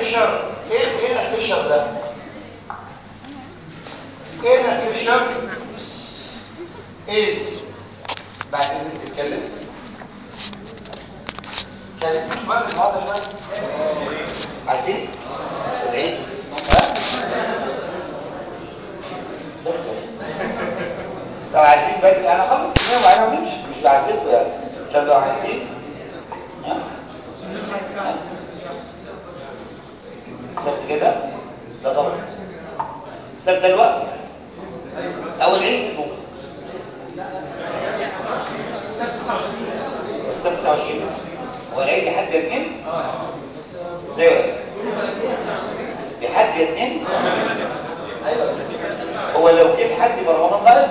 الفيشر ايه ايه الفيشر ده ايه الفيشر از بعد اذن تتكلم كان مش بقى النهارده شويه عايزين العيد ها بس لو عايزين بدري انا خلص كده وبعدين نمشي مش بعذبكم يعني طب لو عايزين ها سبت كده لا طبعا سبت الوقت او العيد فوق السبت 29 هو العيد لحد الاثنين ازاي لحد الاثنين هو لو جه لحد يبقى رمضان ناقص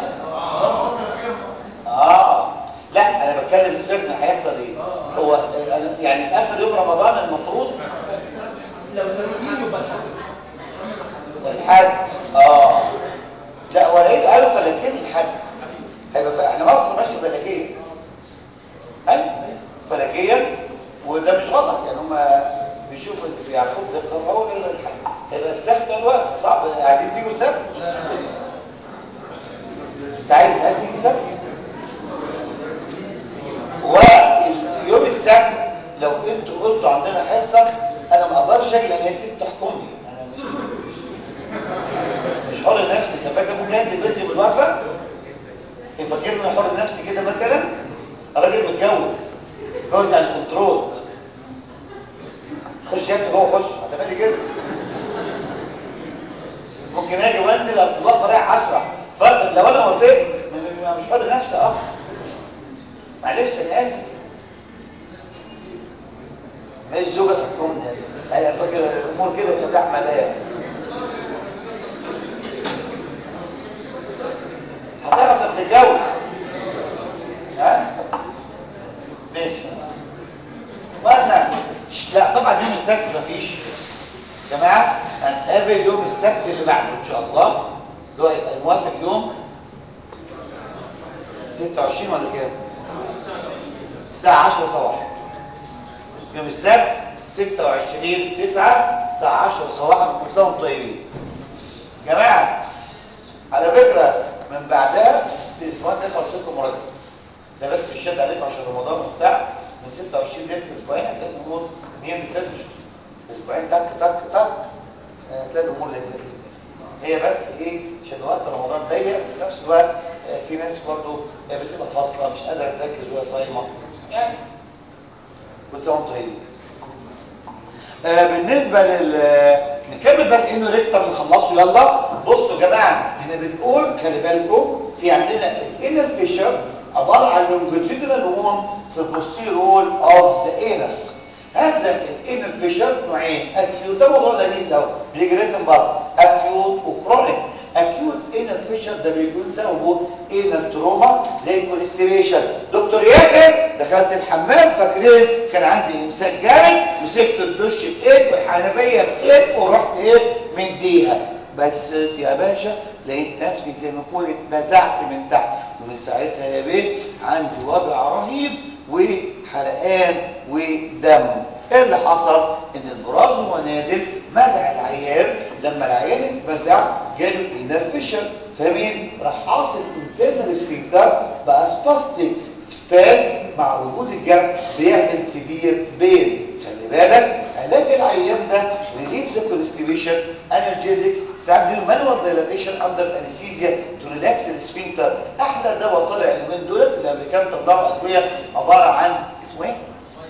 اه لا انا بتكلم سيبنا هيحصل ايه هو أنا يعني اخر يوم رمضان المفروض لو تنوين يبقى الحد اه لا هو العيد قالوا فلكين الحد هيبقى ف... احنا مصر ماشي فلكيه ايوه فلكيا وده مش غلط يعني هم بيشوفوا اللي بيعرفوه بدقه هو غير الحد هيبقى السبت الوقت صعب عايزين تيجوا السبت انت عايز تأسيس السبت ويوم السبت لو انتوا قلتوا عندنا حصه انا ما اقدرش اجي لان هي ست تحكمني انا مش مش حر نفسي طب باجي ممكن انزل بنتي بالوقفه يفكرني انا حر نفسي كده مثلا راجل متجوز متجوز عن الكنترول خش يا ابني جوه خش هتبقى كده ممكن اجي وانزل اصل الوقفه رايح 10 فلو انا وافقت م- م- مش حر نفسي اه معلش انا اسف ما الزوجه تحكمني انا فاكر الامور كده سداح ملايا هتعرف انك تتجوز ها ماشي وانا لا طبعا يوم السبت مفيش يا جماعه هنقابل يوم السبت اللي بعده ان شاء الله اللي هو يبقى موافق يوم 26 ولا كام الساعه 10 صباحا يوم السبت 26 9 الساعه 10 صباحا كل سنه وانتم طيبين جماعه على فكره من بعدها اسبوعين نخلص لكم مراجعه ده بس مش شد عليكم عشان رمضان وبتاع من 26 ليله اسبوعين هتلاقي الامور هي اللي فاتت اسبوعين تك تك تك هتلاقي الامور لذيذه باذن الله هي بس ايه عشان وقت رمضان ضيق وفي نفس الوقت آه، في ناس برضه بتبقى فاصله مش قادره تركز وهي صايمه يعني كل سنه وانتم طيبين آه، بالنسبه لل نكمل بقى انه ريكتر نخلصه يلا بصوا يا جماعه احنا بنقول خلي بالكم في عندنا الانر فيشر عباره عن لونجيتودينال وون في البوستير وول اوف ذا انس هذا الانر فيشر نوعين اكيوت ده موضوع لذيذ قوي بيجي ريتم بره اكيوت وكرونيك اكيوت انر فيشر ده بيكون سببه انر تروما زي الكونستيبيشن دكتور ياسر دخلت الحمام فاكرين كان عندي امساك جامد مسكت الدش بايد والحنفيه بايد ورحت ايه مديها بس يا باشا لقيت نفسي زي ما اقول اتنزعت من تحت ومن ساعتها يا بيه عندي وجع رهيب وحرقان ودم ايه اللي حصل ان البراز وهو نازل مزع العيان لما العيان اتمزع جاله انر فيشر فمين راح حاصل انترنال سفنكتر بقى سباستيك سباز مع وجود الجرح بيعمل سيفير بين خلي بالك علاج العيان ده ريليف ذا كونستيبيشن انرجيزكس ساعات مانوال دايلاتيشن اندر انستيزيا تو ريلاكس السفنكتر احلى دواء طلع اليومين دولت الامريكان طلعوا ادويه عباره عن اسمه ايه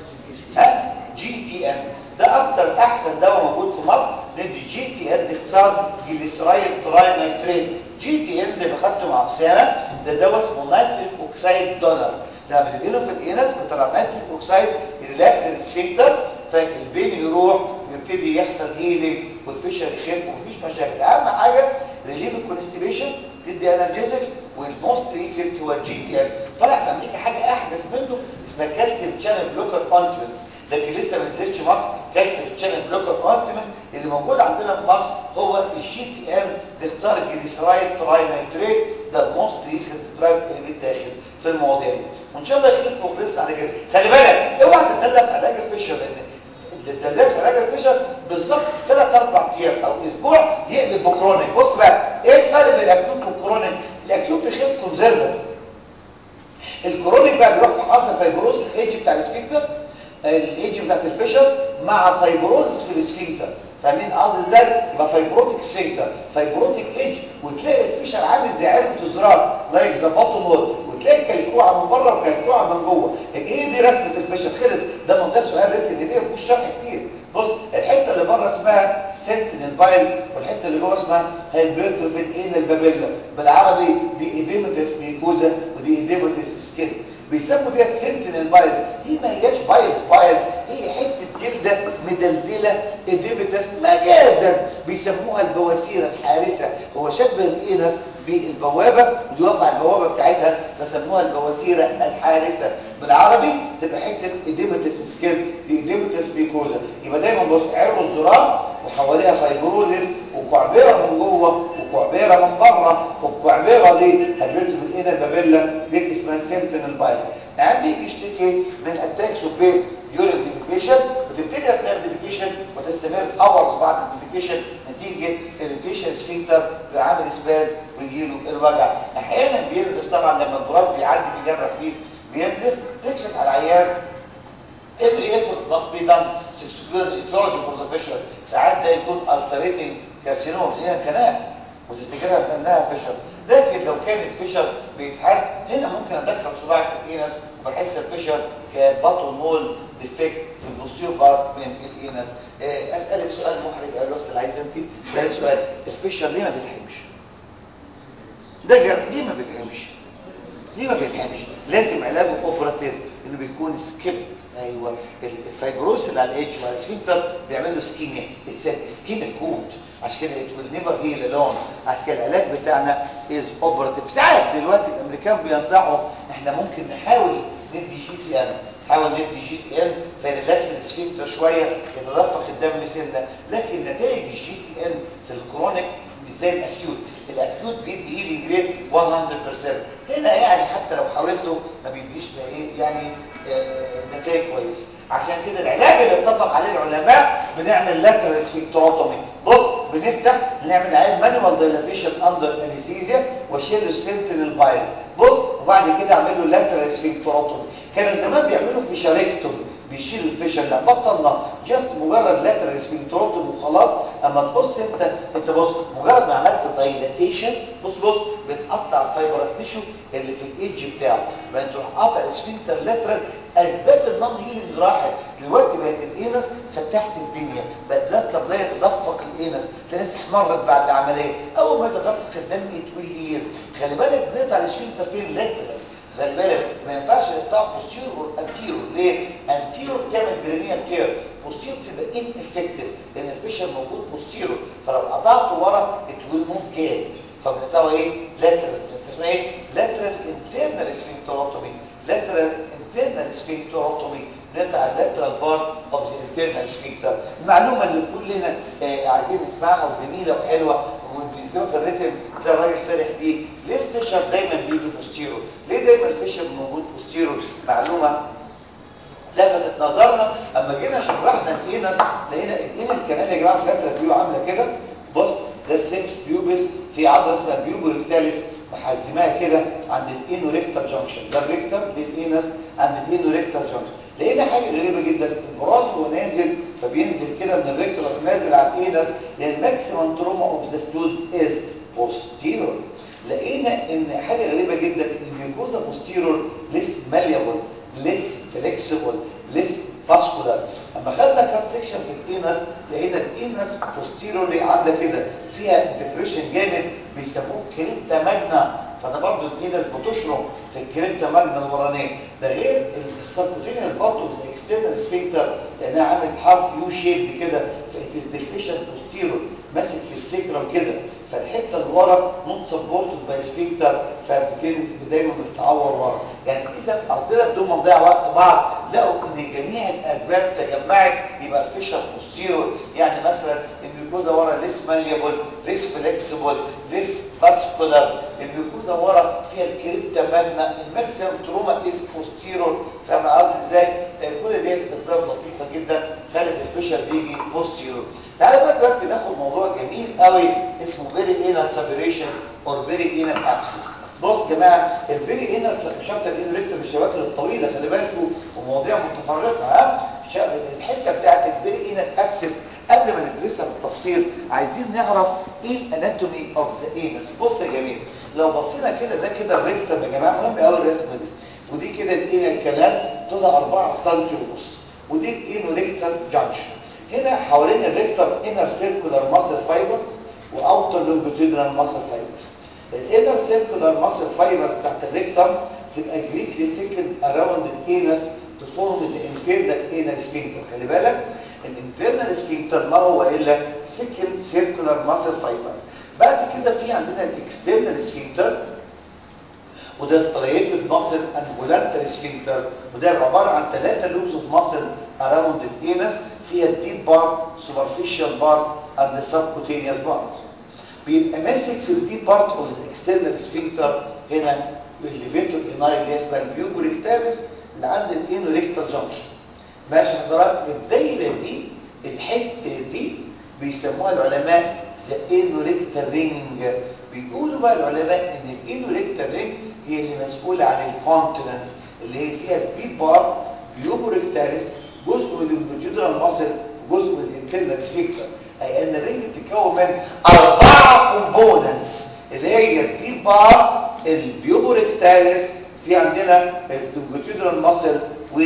ها جي تي ام ده اكتر احسن دواء موجود في مصر ندي جي تي ام اختصار جليسرايل تراي نايتريت جي تي ام زي ما خدته مع اسامه ده دواء اسمه نايتريك اوكسيد دونر لما بتديله في الانس بيطلع نايتريك اوكسيد يريلاكس السفنكتر فالبين يروح ويبتدي يحصل هيلينج والفيشر يخف ومفيش مشاكل اهم حاجه ريليف الكونستيبيشن تدي انالجيزكس والموست ريسنت هو الجي تي ام طلع في امريكا حاجه احدث منه اسمها كالسيوم شانل بلوكر اونتمنتس لكن لسه ما نزلتش مصر كالسيوم شانل بلوكر اونتمنت اللي موجود عندنا في مصر هو الجي تي ام ده اختصار الجليسرايد تراي نايتريت ده الموست ريسنت دراج اللي بيتاخد في المواضيع دي وان شاء الله يخف وخلصنا على كده خلي بالك اوعى تتدلع في علاج الفيشر لان الدلاع في علاج الفيشر بالظبط فاهمين قصدي ازاي يبقى فايبروتيك سفنكتر فايبروتيك ايدج وتلاقي الفيشر عامل زي علبه الزرار لايك ذا بطن هول وتلاقي كلكوعه من بره وكلكوعه من جوه ايه دي رسمه الفيشر خلص ده منتهى سؤال ريت الهديه مفيش شرح كتير بص الحته اللي بره اسمها سنتينل بايل والحته اللي جوه اسمها هايبرتروفيد اين البابيلا بالعربي دي ايديمتس ميكوزا ودي ايديمتس سكين بيسموا ديت سنتينل بايل دي ما هياش بايلز بايلز هي حته جلده مدلدله ايديمتس مجازا بيسموها البواسير الحارسه هو شبه الانس بالبوابه ودي وضع البوابه بتاعتها فسموها البواسير الحارسه بالعربي تبقى حته ايديمتس سكين دي ايديمتس ميكوزا يبقى دايما بص عرض الزرار وحواليها فايبروزيس وكعبيره من جوه وكعبيره من بره والكعبيره دي هبلت في الايد البابيلا دي اسمها سيمتينال بايل نعم بيجي يشتكي من اتاكس وبين يورين ديفيكيشن وتبتدي اثناء الديفيكيشن وتستمر اورز بعد الديفيكيشن نتيجه اريتيشن سفنكتر بيعمل سباز ويجيله الوجع احيانا بينزف طبعا لما البراز بيعدي بيجرح فيه بينزف تكشف على العيان every effort must be done to exclude etiology for the fissure ساعات ده يكون ulcerating carcinoma هنا كنال وتفتكرها انها فيشر لكن لو كانت فيشر بيتحس هنا ممكن ادخل صباعي في الانس وبحس الفيشر كبطل مول ديفكت في البوستير بارت من الانس اسالك سؤال محرج يا الاخت اللي عايزه انت اسالك سؤال الفيشر ليه ما بيلحمش ده جر... ليه ما بيلحمش ليه ما بيلحمش لازم علاجه اوبراتيف انه بيكون سكيميك ايوه الفايبروس اللي على الاتش وعلى السفنكتر بيعمل له سكيميا اتس سكيميك كود عشان كده ات ويل نيفر هيل الون عشان كده العلاج بتاعنا از اوبراتيف ساعات دلوقتي الامريكان بينصحوا احنا ممكن نحاول ندي جي تي ان نحاول ندي جي تي ان فيريلاكس السفنكتر شويه يتدفق الدم سنه لكن نتائج الجي تي ان في الكرونيك مش زي الاكيوت الاكيوت بيدي هيلينج ريت 100% هنا يعني حتى لو حاولته ما بيديش ايه يعني آه نتائج كويسه عشان كده العلاج اللي اتفق عليه العلماء بنعمل لاترال سفنكتروتومي بص بنفتح نعمل عين مانوال دايلاتيشن اندر انستيزيا واشيل السنتينال بايل بص وبعد كده اعمل له لاترال سفنكتروتومي كانوا زمان بيعملوا فيشاريكتومي بيشيل الفيشر لا بطلنا جاست مجرد لاترال سفنكتروتومي وخلاص اما تبص انت انت بص مجرد ما عملت دايلاتيشن بص بص بتقطع الفايبرس تيشو اللي في الايدج بتاعه ما انت تروح قاطع السفنكتر لاترال اسباب النون هيلينج راحت دلوقتي بقت الانس فتحت الدنيا بقت بلاد سبلاي تدفق الانس الناس احمرت بعد العمليه اول ما يتدفق الدم يتولي هيل خلي بالك بنقطع السفنكتر فين لاترال خلي بالك ما ينفعش نقطع بوستيرور انتيرور ليه انتيرور بتعمل برينيال كير بوستيرور بتبقى ان افكتيف لان الفيشر موجود بوستيرور فلو قطعته ورا اتويل موت جاب فبنقطعه ايه لاترال اسمها ايه لاترال انترنال سفنكتروتومي لاترال انترنال سفنكتروتومي نقطع اللاترال بار اوف ذا انترنال سفنكتر المعلومه اللي كلنا آه عايزين نسمعها وجميله وحلوه وبيكتبها في الريتم تلاقي الراجل فرح بيه ليه الفيشر دايما بيجي بوستيرو ليه دايما الفيشر موجود بوستيرو معلومه لفتت نظرنا اما جينا شرحنا الانس لقينا الانس كمان يا جماعه في لاترال فيو عامله كده بص ده السكس بيوبس في عضله اسمها بيوبو ريكتاليس محزماها كده عند الانو ريكتال جانكشن ده الريكتم للانس عند الانو ريكتال جانكشن لقينا حاجه غريبه جدا البراز هو نازل فبينزل كده من الريكتال نازل على الانس لان الماكسيمم تروما اوف ذا ستوز از بوستيرور لقينا ان حاجه غريبه جدا الميكوزا بوستيرور ليس ماليابل ليس فليكسيبل ليس فاسكولار اما خدنا كات سيكشن في الانس لقينا الانس بوستيروري عامله كده فيها ديبريشن جامد بيسموه كريبتا ماجنا فده برضه الانس بتشرب في الكريبتا ماجنا الورانيه ده غير السبكوتينيوس برضه في الاكسترنال سفنكتر لانها عامل حرف يو شيب كده فإت ديفيشن بوستيرور ماسك في السكرم كده فالحته اللي ورا نوت سبورتد باي سفنكتر فبتبتدي دايما بتتعور ورا يعني اذا قصدنا بدون ما نضيع وقت بعض لقوا ان جميع الاسباب تجمعت يبقى الفيشر بوستيرور يعني مثلا الميكوزا ورا ليس ماليبل ليس فليكسيبل ليس فاسكولار الميكوزا ورا فيها الكريبتا ماجنا الماكسيمم تروما از بوستيرور فاهم قصدي ازاي كل دي اسباب لطيفه جدا خلت الفيشر بيجي بوستيرور تعالى بقى دلوقتي ناخد موضوع جميل قوي اسمه فيري انال سابريشن اور فيري انال ابسس بص يا جماعه الفيري انال شابتر ان ريكتر الشواكل الطويله خلي بالكم ومواضيع متفرقه ها الحته بتاعت الفيري انال ابسس قبل ما ندرسها بالتفصيل عايزين نعرف ايه الاناتومي اوف ذا اينس بص يا جميل لو بصينا كده ده كده الريكتم يا جماعه مهم قوي الرسمه دي ودي كده الايه الكلام طولها 4 سم ونص ودي الاينو ريكتال جانكشن هنا حوالين الريكتم انر سيركولار ماسل فايبرز واوتر لونجيتودينال ماسل فايبرز الانر سيركولار ماسل فايبرز بتاعت الريكتم تبقى جريتلي سيكند اراوند الانس تفورم ذا انترنال انال سفنكتر خلي بالك الانترنال سفنكتر ما هو الا سيكند سيركولار ماسل فايبرز بعد كده في عندنا الاكسترنال سفنكتر وده ستريتد ماسل اند فولانتري سفنكتر وده عباره عن ثلاثه لوبز اوف ماسل اراوند الانس فيها الديب بارت سوبرفيشال بارت اند سبكوتينيوس بارت بيبقى ماسك في الديب بارت اوف ذا اكسترنال سفنكتر هنا الليفيتور اناي اللي اسمها البيوبو ريكتاليس اللي عند الانو ريكتال جانكشن ماشي حضرتك الدايره دي الحته دي بيسموها العلماء ذا انو ريكتال رينج بيقولوا بقى العلماء ان الانو ريكتال رينج هي اللي مسؤوله عن الكونتيننس اللي هي فيها الديب بارت بيوبو ريكتاليس جزء من اللونجيتودينال ماسل وجزء من الانترنال سفنكتر اي ان الرينج بتتكون من اربعه كومبوننتس اللي هي الديب بارت البيوبو ريكتاليس في عندنا اللونجيتودينال ماسل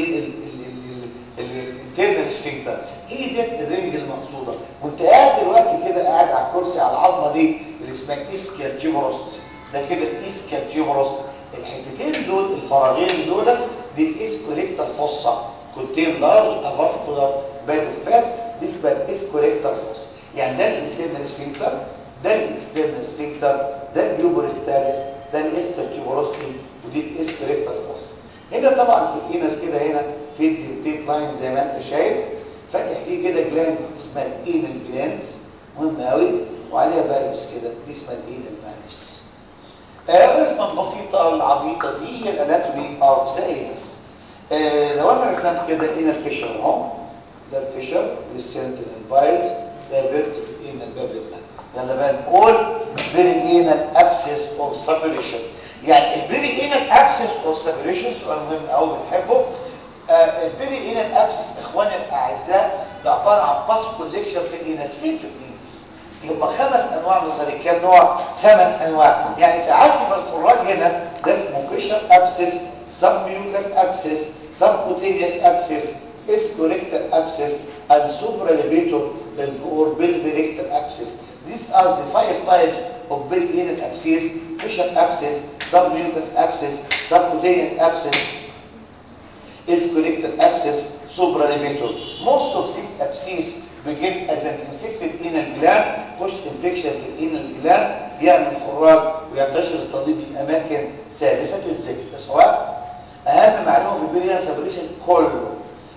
والانترنال سفنكتر هي دي الرينج المقصوده وانت قاعد دلوقتي كده قاعد على الكرسي على العظمه دي اللي اسمها اسكيال تيوبروست ده كده الاسكيال تيوبروست الحتتين دول الفراغين دول دي الاسكوليكتال فوسا كونتين لارج افاسكولار باد فات دي اسمها الاسكوليكتال فوسا يعني ده الانترنال سفنكتر ده الاكسترنال سفنكتر ده البيوبوريكتاليس ده الاسكيال تيوبروستي ودي الاسكوليكتال فوسا هنا طبعا في الانس كده هنا في الدنتيت لاين زي ما انت شايف فاتح فيه كده جلاندز اسمها الاينال جلاندز مهم قوي وعليها بالفس كده دي اسمها الاينال بالفس الرسمه البسيطه العبيطه دي هي الاناتومي اوف ذا اينس لو انا رسمت كده اينال فيشر اهو ده الفيشر والسنترال بايلز ده بيرت في الاينال بابيلا يلا بقى نقول بيري اينال ابسس اوف سبريشن يعني البيري اينال ابسس اوف سبريشن سؤال مهم قوي بنحبه البيري هنا الابسس اخواني الاعزاء ده عباره عن باس كوليكشن في الانس فين في الانس يبقى خمس انواع نظري كام نوع خمس انواع يعني ساعات يبقى الخراج هنا ده اسمه فيشر ابسس سب ميوكس ابسس سبكوتينيوس ابسس اسكوريكتال ابسس and supraelevator or pelvirectal abscess these are the five types of perianal abscess fissure abscess submucous abscess subcutaneous abscess is corrected abscess supraelevator. Most of these abscess begin as an infected anal gland, push infection في الانال gland بيعمل خراج وينتشر الصديد في اماكن سالفه الذكر. سواء اهم معلومه في البريان سبريشن كله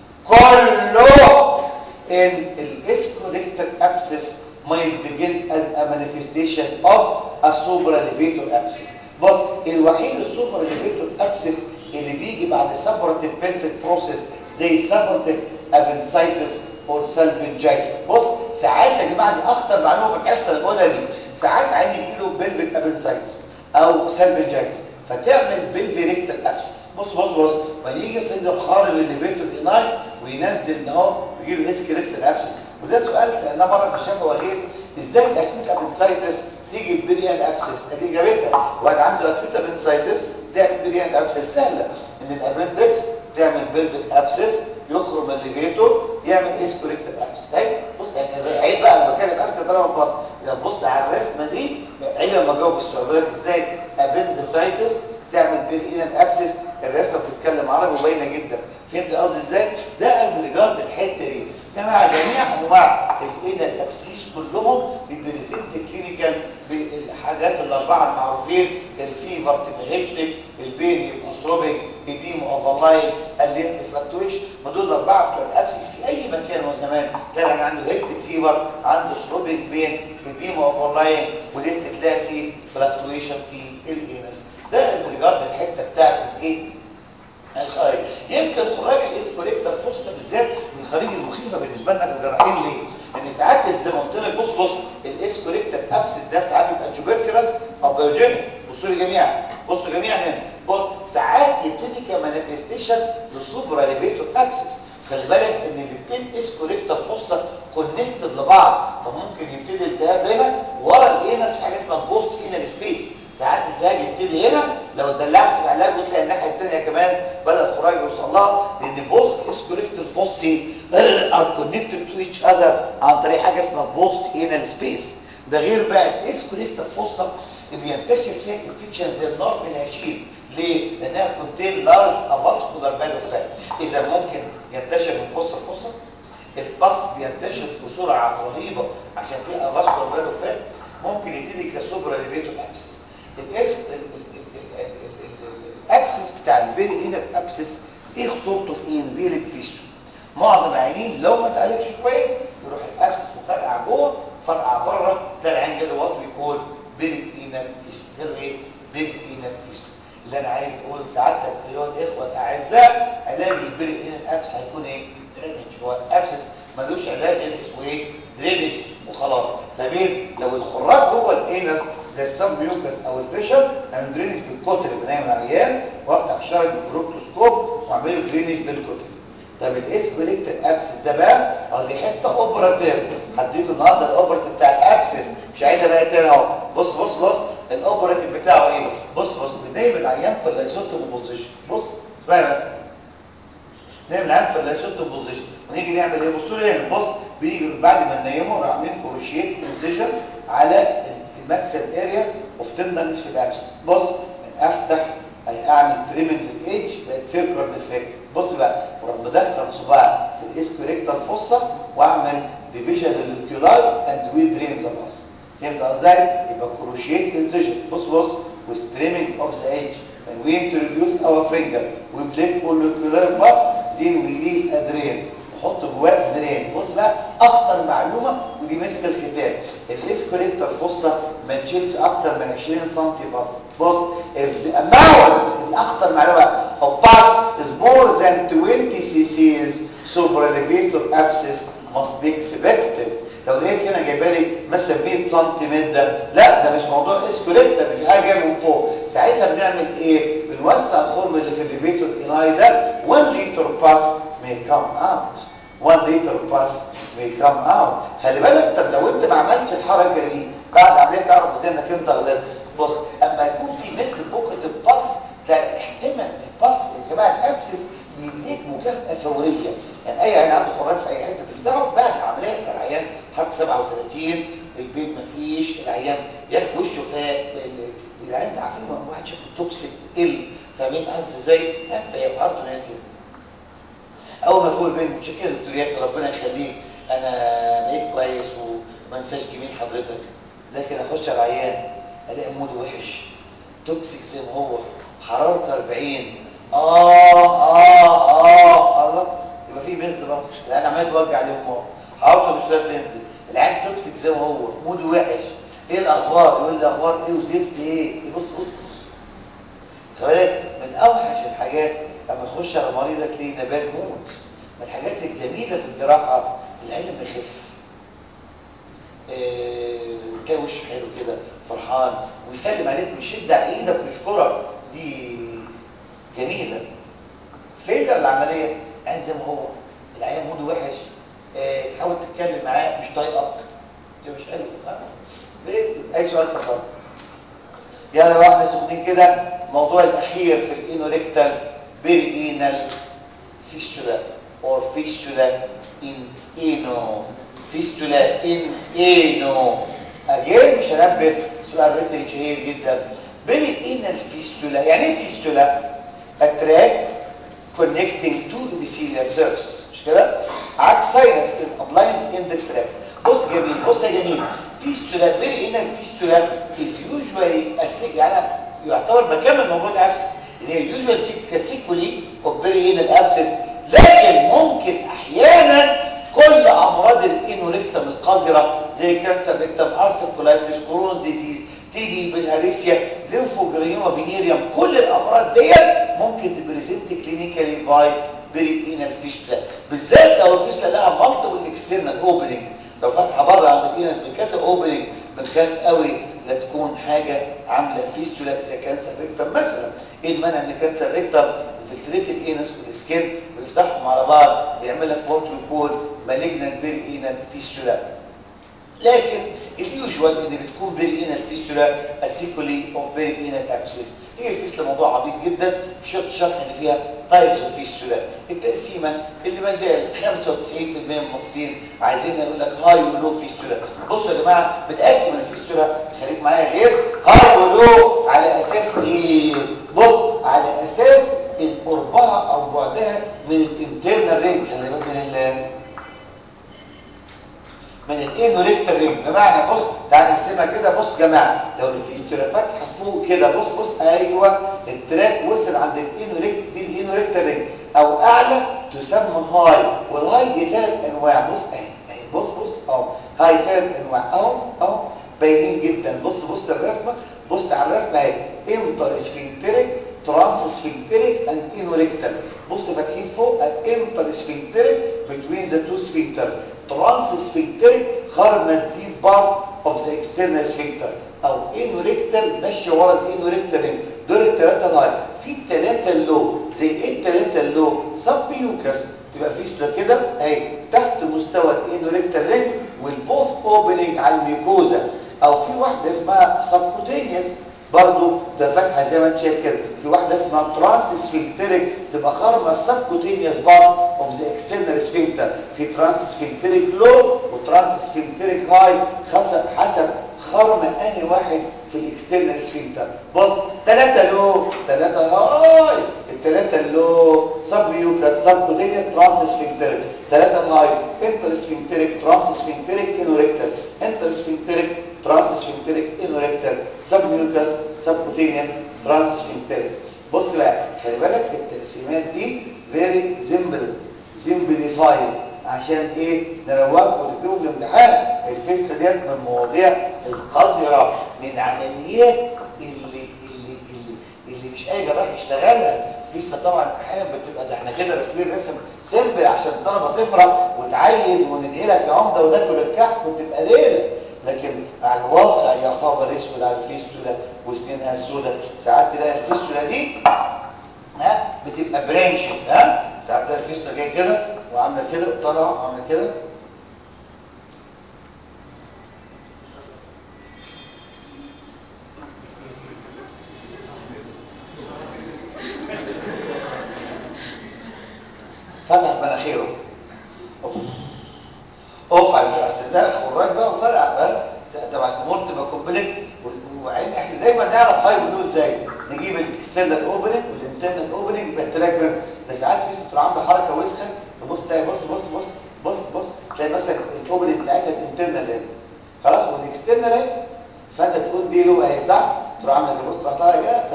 كله in الاسكوريكتد abscess might begin as a manifestation of a supraelevator abscess. بص الوحيد السوبراليفيتور abscess اللي بيجي بعد سبرتيف بيلفيك بروسيس زي سبرتيف ابنسايتس او سالفنجايتس بص ساعات يا جماعه دي اخطر معلومه في الحصه الاولى دي ساعات عين يجيله بيلفيك ابنسايتس او سالفنجايتس فتعمل بيلفيريكتال ابسس بص بص بص ما يجي السيد الخارج الليفيتور اناي وينزل اهو يجي له اسكريكتال ابسس وده سؤال سالناه مره في الشفا والغيث ازاي الاكيوت ابنسايتس تيجي ببريان ابسس ادي اجابتها واحد عنده اكيوت ابنسايتس تعمل بريان ابسس سهله ان الابندكس تعمل بيلفيك ابسس يخرم الليفيتور يعمل اسكوريكتال ابسس طيب بص يعني عيب بقى انا بتكلم اسكت طالما بص اذا بص على الرسمه دي عيب لما اجاوب السؤال لك ازاي ابندسايتس تعمل بريان ابسس الرسمه بتتكلم عربي وباينه جدا فهمت قصدي ازاي ده از ريجارد الحته دي جماعه جميع انواع الاينا الابسيس كلهم بيبريزنت كلينيكال بالحاجات الاربعه المعروفين الفيفر تبقى هيكتيك البين يبقى ثروبيك ايديم اوفرلاين الليت فلكتويشن ما دول الاربعه بتوع الابسيس في اي مكان هو زمان تلاقي عنده هيكتيك فيفر عنده ثروبيك بين ايديم اوفرلاين وليت تلاقي فيه فلكتويشن في الانس ده از ريجارد الحته بتاعت الايه الخارج يمكن خراج الاسكوليكتر فرصه بالذات من الخارج المخيفه بالنسبه لنا كجراحين ليه لان ساعات زي ما قلت لك بص بص الاسكوليكتر ابسس ده ساعات بيبقى تيوبركلس او بايوجينيك بصوا لي جميعا بصوا جميعا هنا بص ساعات يبتدي كمانيفستيشن لسوبرا ليفيتور ابسس خلي بالك ان الاثنين اسكوليكتر فصه كونكتد لبعض فممكن يبتدي التهاب هنا ورا الانس في حاجه اسمها بوست انال سبيس ساعات الالتهاب يبتدي هنا لو اتدلعت في العلاج وتلاقي الناحيه الثانيه كمان بدا الخراج يوصل لها لان بوست اسكوليكتر فوسي ار كونكتد تو ايتش اذر عن طريق حاجه اسمها بوست انال سبيس ده غير بقى الاسكوليكتر فوسه بينتشر فيها انفكشن زي النار في الهشيم ليه؟ لانها كونتين لارج افاسكولار باد اوف فات اذا ممكن ينتشر من فصه لفصه الباس بينتشر بسرعه رهيبه عشان في افاسكولار باد اوف فات ممكن يبتدي كسوبرا ليفيتور ابسس الاس الابسس بتاع البيري انر ابسس ايه خطورته في ايه؟ بيلد فيستو معظم العيانين لو ما اتعالجش كويس يروح الابسس مفرقع جوه فرقع بره تلاقي العين جاله وات بيكون بيري انر فيستو جاله ايه؟ بيري انر فيستو اللي انا عايز اقول لسعادتك ايها الاخوه الاعزاء علاج البري ان الابس هيكون ايه درينج هو الابسس ملوش علاج غير اسمه ايه درينج وخلاص فمين لو الخراج جوه الانس زي السب ميوكس او الفيشر هنعمل درينج بالكتر بنعمل عيان وافتح الشرج بالبروكتوسكوب واعمله درينج بالكتر طب الاسكوليكتر ابسس ده بقى اه دي حته اوبراتيف هديكم النهارده الاوبراتيف بتاع الابسس مش عايزه بقى تاني اهو بص بص بص الاوبراتيف بتاعه ايه بص بص بنعمل العيان في الايسوتوم بوزيشن بص اسمعي بس نعمل العيان في الايسوتوم بوزيشن ونيجي نعمل ايه بصوا لي هنا بص بيجي بعد ما ننيمه نروح عاملين كروشيت انسيجن على الماكسل اريا اوف تندنس في الابس بص من افتح اعمل تريمنج للايدج بقت سيركلر ديفكت بص بقى وراح مدخل صباعي في الاسكوليكتر فوسا واعمل ديفيجن للكيولاي اند وي درين ذا باس فهمت قصدي يبقى كروشيت انسيجن بص بص وستريمنج اوف ذا ايدج and we introduce our finger we plate molecular bus then we leave a drain نحط جواه درين بص بقى اخطر معلومه ودي مسك الختام الاسكوليكتر فوسا ما تشيلش اكتر من 20 سم بس بص if the amount دي اخطر معلومه of pus is more than 20 cc's supraelevator abscess must be expected لو لقيت هنا جايبه لي مثلا 100 سم مده لا ده مش موضوع اسكوليكتر دي حاجه جايه من فوق ساعتها بنعمل ايه بنوسع الخرم اللي في الليفيتور اناي ده 1 لتر باس may come out 1 لتر باس may come out خلي بالك طب لو انت ما عملتش الحركه دي بعد عمليه تعرف ازاي انك انت غلطت بص اما يكون في مثل بوكت الباس ده احتمال الباس يا جماعه الابسس بيديك مكافاه فوريه يعني اي عيان عنده خراج في اي حته تفتحه بعد العمليه بتاع العيان حركه 37 البيت مفيش العيان ياخد وشه فاق العيان ده عارفين واحد شكله توكسيك ال فاهمين قصدي ازاي فهي عرضه نازل اول ما فوق البنت مش كده دكتور ياسر ربنا يخليك انا بقيت كويس وما انساش جميل حضرتك لكن اخش على العيان الاقي موده وحش توكسيك زي ما هو حرارته 40 اه اه اه الله يبقى في بنت بس العيان عمال توجع عليه امه حرارته مش راضيه تنزل العيان توكسيك زي ما هو موده وحش ايه الاخبار يقول لي اخبار ايه وزفت ايه بص بص بص خلي من اوحش الحاجات لما تخش على مريضك تلاقي نبات موت من الحاجات الجميله في الجراحه العلم يخف إيه تلاقي وشه حلو كده فرحان ويسلم عليك ويشد على ايدك ويشكرك دي جميله فيلر العمليه عين زي ما هو العيان موده وحش إيه تحاول تتكلم معاه مش طايقك ده مش حلو اي سؤال اتفضل يلا بقى احنا سخنين كده الموضوع الاخير في الانوريكتال بيرينال فيستولا or fistula in ano fistula in ano again مش هنبه سؤال ريتن شهير جدا بيرينال فيستولا يعني ايه فيستولا اتراك connecting two epithelial surfaces مش كده عكس sinus is aligned in the track بص جميل بص يا جميل فيستولا بيرينال فيستولا is usually a يعني يعتبر بكمل موضوع الابس ان هي يوجوال كاسيكولي اوبرينال ابسس لكن ممكن احيانا كل امراض الانوريكتم القذره زي كانسر ريكتم ارثر كولايتس كرونز ديزيز تيجي بالاريسيا ليمفوجرينوما فينيريوم كل الامراض ديت ممكن تبريزنت كلينيكالي باي بريئينال فيستلا بالذات لو الفيستلا لها مالتيبل اكسترنال اوبننج لو فاتحه بره عند الانس بكذا اوبننج بنخاف قوي لا تكون حاجه عامله فيستولا زي كانسر ريكتم مثلا ايه المانع ان كانسر ريكتم انفلتريت الانس والسكين ويفتحهم على بعض يعمل لك وات يقول مالجنان بيري اينال فيستولا لكن اليوجوال اللي بتكون بيري اينال فيستولا اسيكولي اوف بيري اينال ابسس هي الفيستولا موضوع عميق جدا في شرط شرح ان فيها تايبز اوف فيستولا التقسيمه اللي ما زال 95% من المصريين عايزين يقول لك هاي ولو فيستولا بصوا يا جماعه بتقسم الفيستولا خليك معايا غير هاي ولو على اساس ايه بص على اساس قربها او بعدها من الانترنال رينج خلي بالك من ال من الانوريكتال رينج بمعنى بص تعال نرسمها كده بص يا جماعه لو الفيستولا فاتحه فوق كده بص بص ايوه التراك وصل عند الانوريكت دي الانوريكتال رينج او اعلى تسمى هاي والهاي دي ثلاث انواع بص اهي اهي بص بص اهو هاي ثلاث انواع اهو اهو باينين جدا بص بص الرسمه بص على الرسمه اهي انتر سفنكتريك ترانس سفنكتريك اند انوريكتال بص فاتحين فوق الانتر سفنكتريك بتوين ذا تو سفنكترز ترانس سفنكتريك خرم الديب بارت اوف ذا اكسترنال سفنكتر او انوريكتال ماشيه ورا الانوريكتال دول الثلاثه الهاي في الثلاثه اللو زي ايه الثلاثه اللو سب يوكس تبقى فيستولا كده اهي تحت مستوى الانوريكتال رينج والبوث اوبننج على الميكوزا او في واحده اسمها سبكوتينيوس برضو ده فاتحه زي ما انت شايف كده في واحده اسمها ترانس سفنكتريك تبقى خرمه السبكوتينيوس بارت اوف ذا اكسترنال سفنكتر في ترانس سفنكتريك لو وترانس سفنكتريك هاي حسب حسب خرم انهي واحد في الاكسترنال سفنكتر بص ثلاثه لو ثلاثه هاي الثلاثه اللو سب يوكاس سبكوتينيوس ترانس سفنكتريك ثلاثه هاي انتر سفنكتريك ترانس سفنكتريك انوريكتال انتر سفنكتريك ترانس سفنكتريك انوريكتال سب ميوكاس سبكوتينيوس ترانس سفنكتريك بص بقى خلي بالك التقسيمات دي فيري سيمبل سيمبليفايد عشان ايه نروق وتكتبوا في الامتحان الفكره ديت من المواضيع القذره من العمليات اللي اللي اللي اللي مش اي جراح يشتغلها فيستا طبعا احيانا بتبقى ده احنا كده رسمين رسم سيمبل عشان الطلبه تفرح وتعين وندعي يا عمده وناكل الكحك وتبقى ليله لكن على الواقع يا خبر اسود على الفيستولا وسنينها السوداء ساعات تلاقي الفيستولا دي ها بتبقى برانشنج ها ساعات تلاقي الفيستولا جايه كده وعامله كده وطالعه وعامله كده فتح مناخيره اوف على الاصل ده خراج بقى وفرقع بقى تبع التمور تبقى كومبلكس وعين احنا دايما نعرف هاي بلو ازاي نجيب الاكسترنال اوبننج والانترنال اوبننج يبقى التراك بينهم ده ساعات في ستر عامله حركه وسخه تبص تلاقي بص بص بص بص بص تلاقي مثلا الاوبننج بتاعتها الانترنال هنا خلاص والاكسترنال اهي فانت تقول دي له اهي صح تروح عامله كده بص تروح طالع كده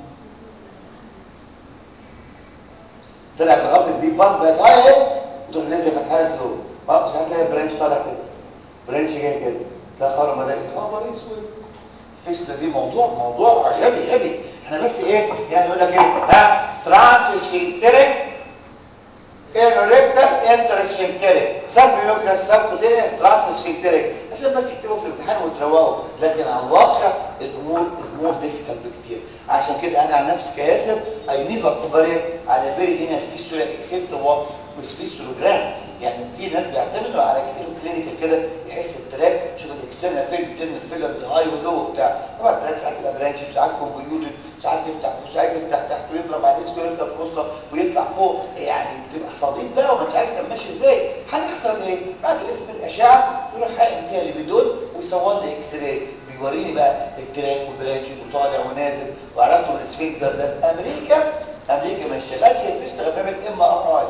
طلعت لغايه الديب باس بقت هاي اهي وتروح نازل فتحها لك له برضه ساعات تلاقي برانش طالع كده برانش جاي كده تلاقي خرم ده خبر اسود الفيستولا دي موضوع موضوع غبي غبي احنا بس ايه يعني يقول لك ايه ها ترانس سفنكتريك انوريكتال انتر سفنكتريك سب يوكاس سب كوتينيوس ترانس سفنكتريك عشان بس تكتبوا في الامتحان وتروقوا لكن على الواقع الامور از مور ديفيكالت بكتير عشان كده انا عن نفسي كياسر اي نيفر اوبريت على بيري هنا فيستولا اكسبت وات ويز فيستولوجرام يعني في ناس بيعتمدوا على كده كلينيكال كده يحس التراك شوف الاكسترنال فين بتن الفيلر ده هاي ولو وبتاع طبعا التراك ساعات يبقى برانش ساعات كونفوليوتد ساعات يفتح وساعات يفتح تحت ويضرب على الاسكوليتر فرصه ويطلع فوق يعني بتبقى صديد بقى ومش عارف كان ماشي ازاي هنحصل ايه بعد اسم الاشعه يروح حاقن فيها ليبيدول ويصور لي اكس راي بيوريني بقى التراك وبرانش وطالع ونازل وعرفته الاسفنكتر ده في امريكا امريكا ما اشتغلش الفيست غير بيعمل ام ار اي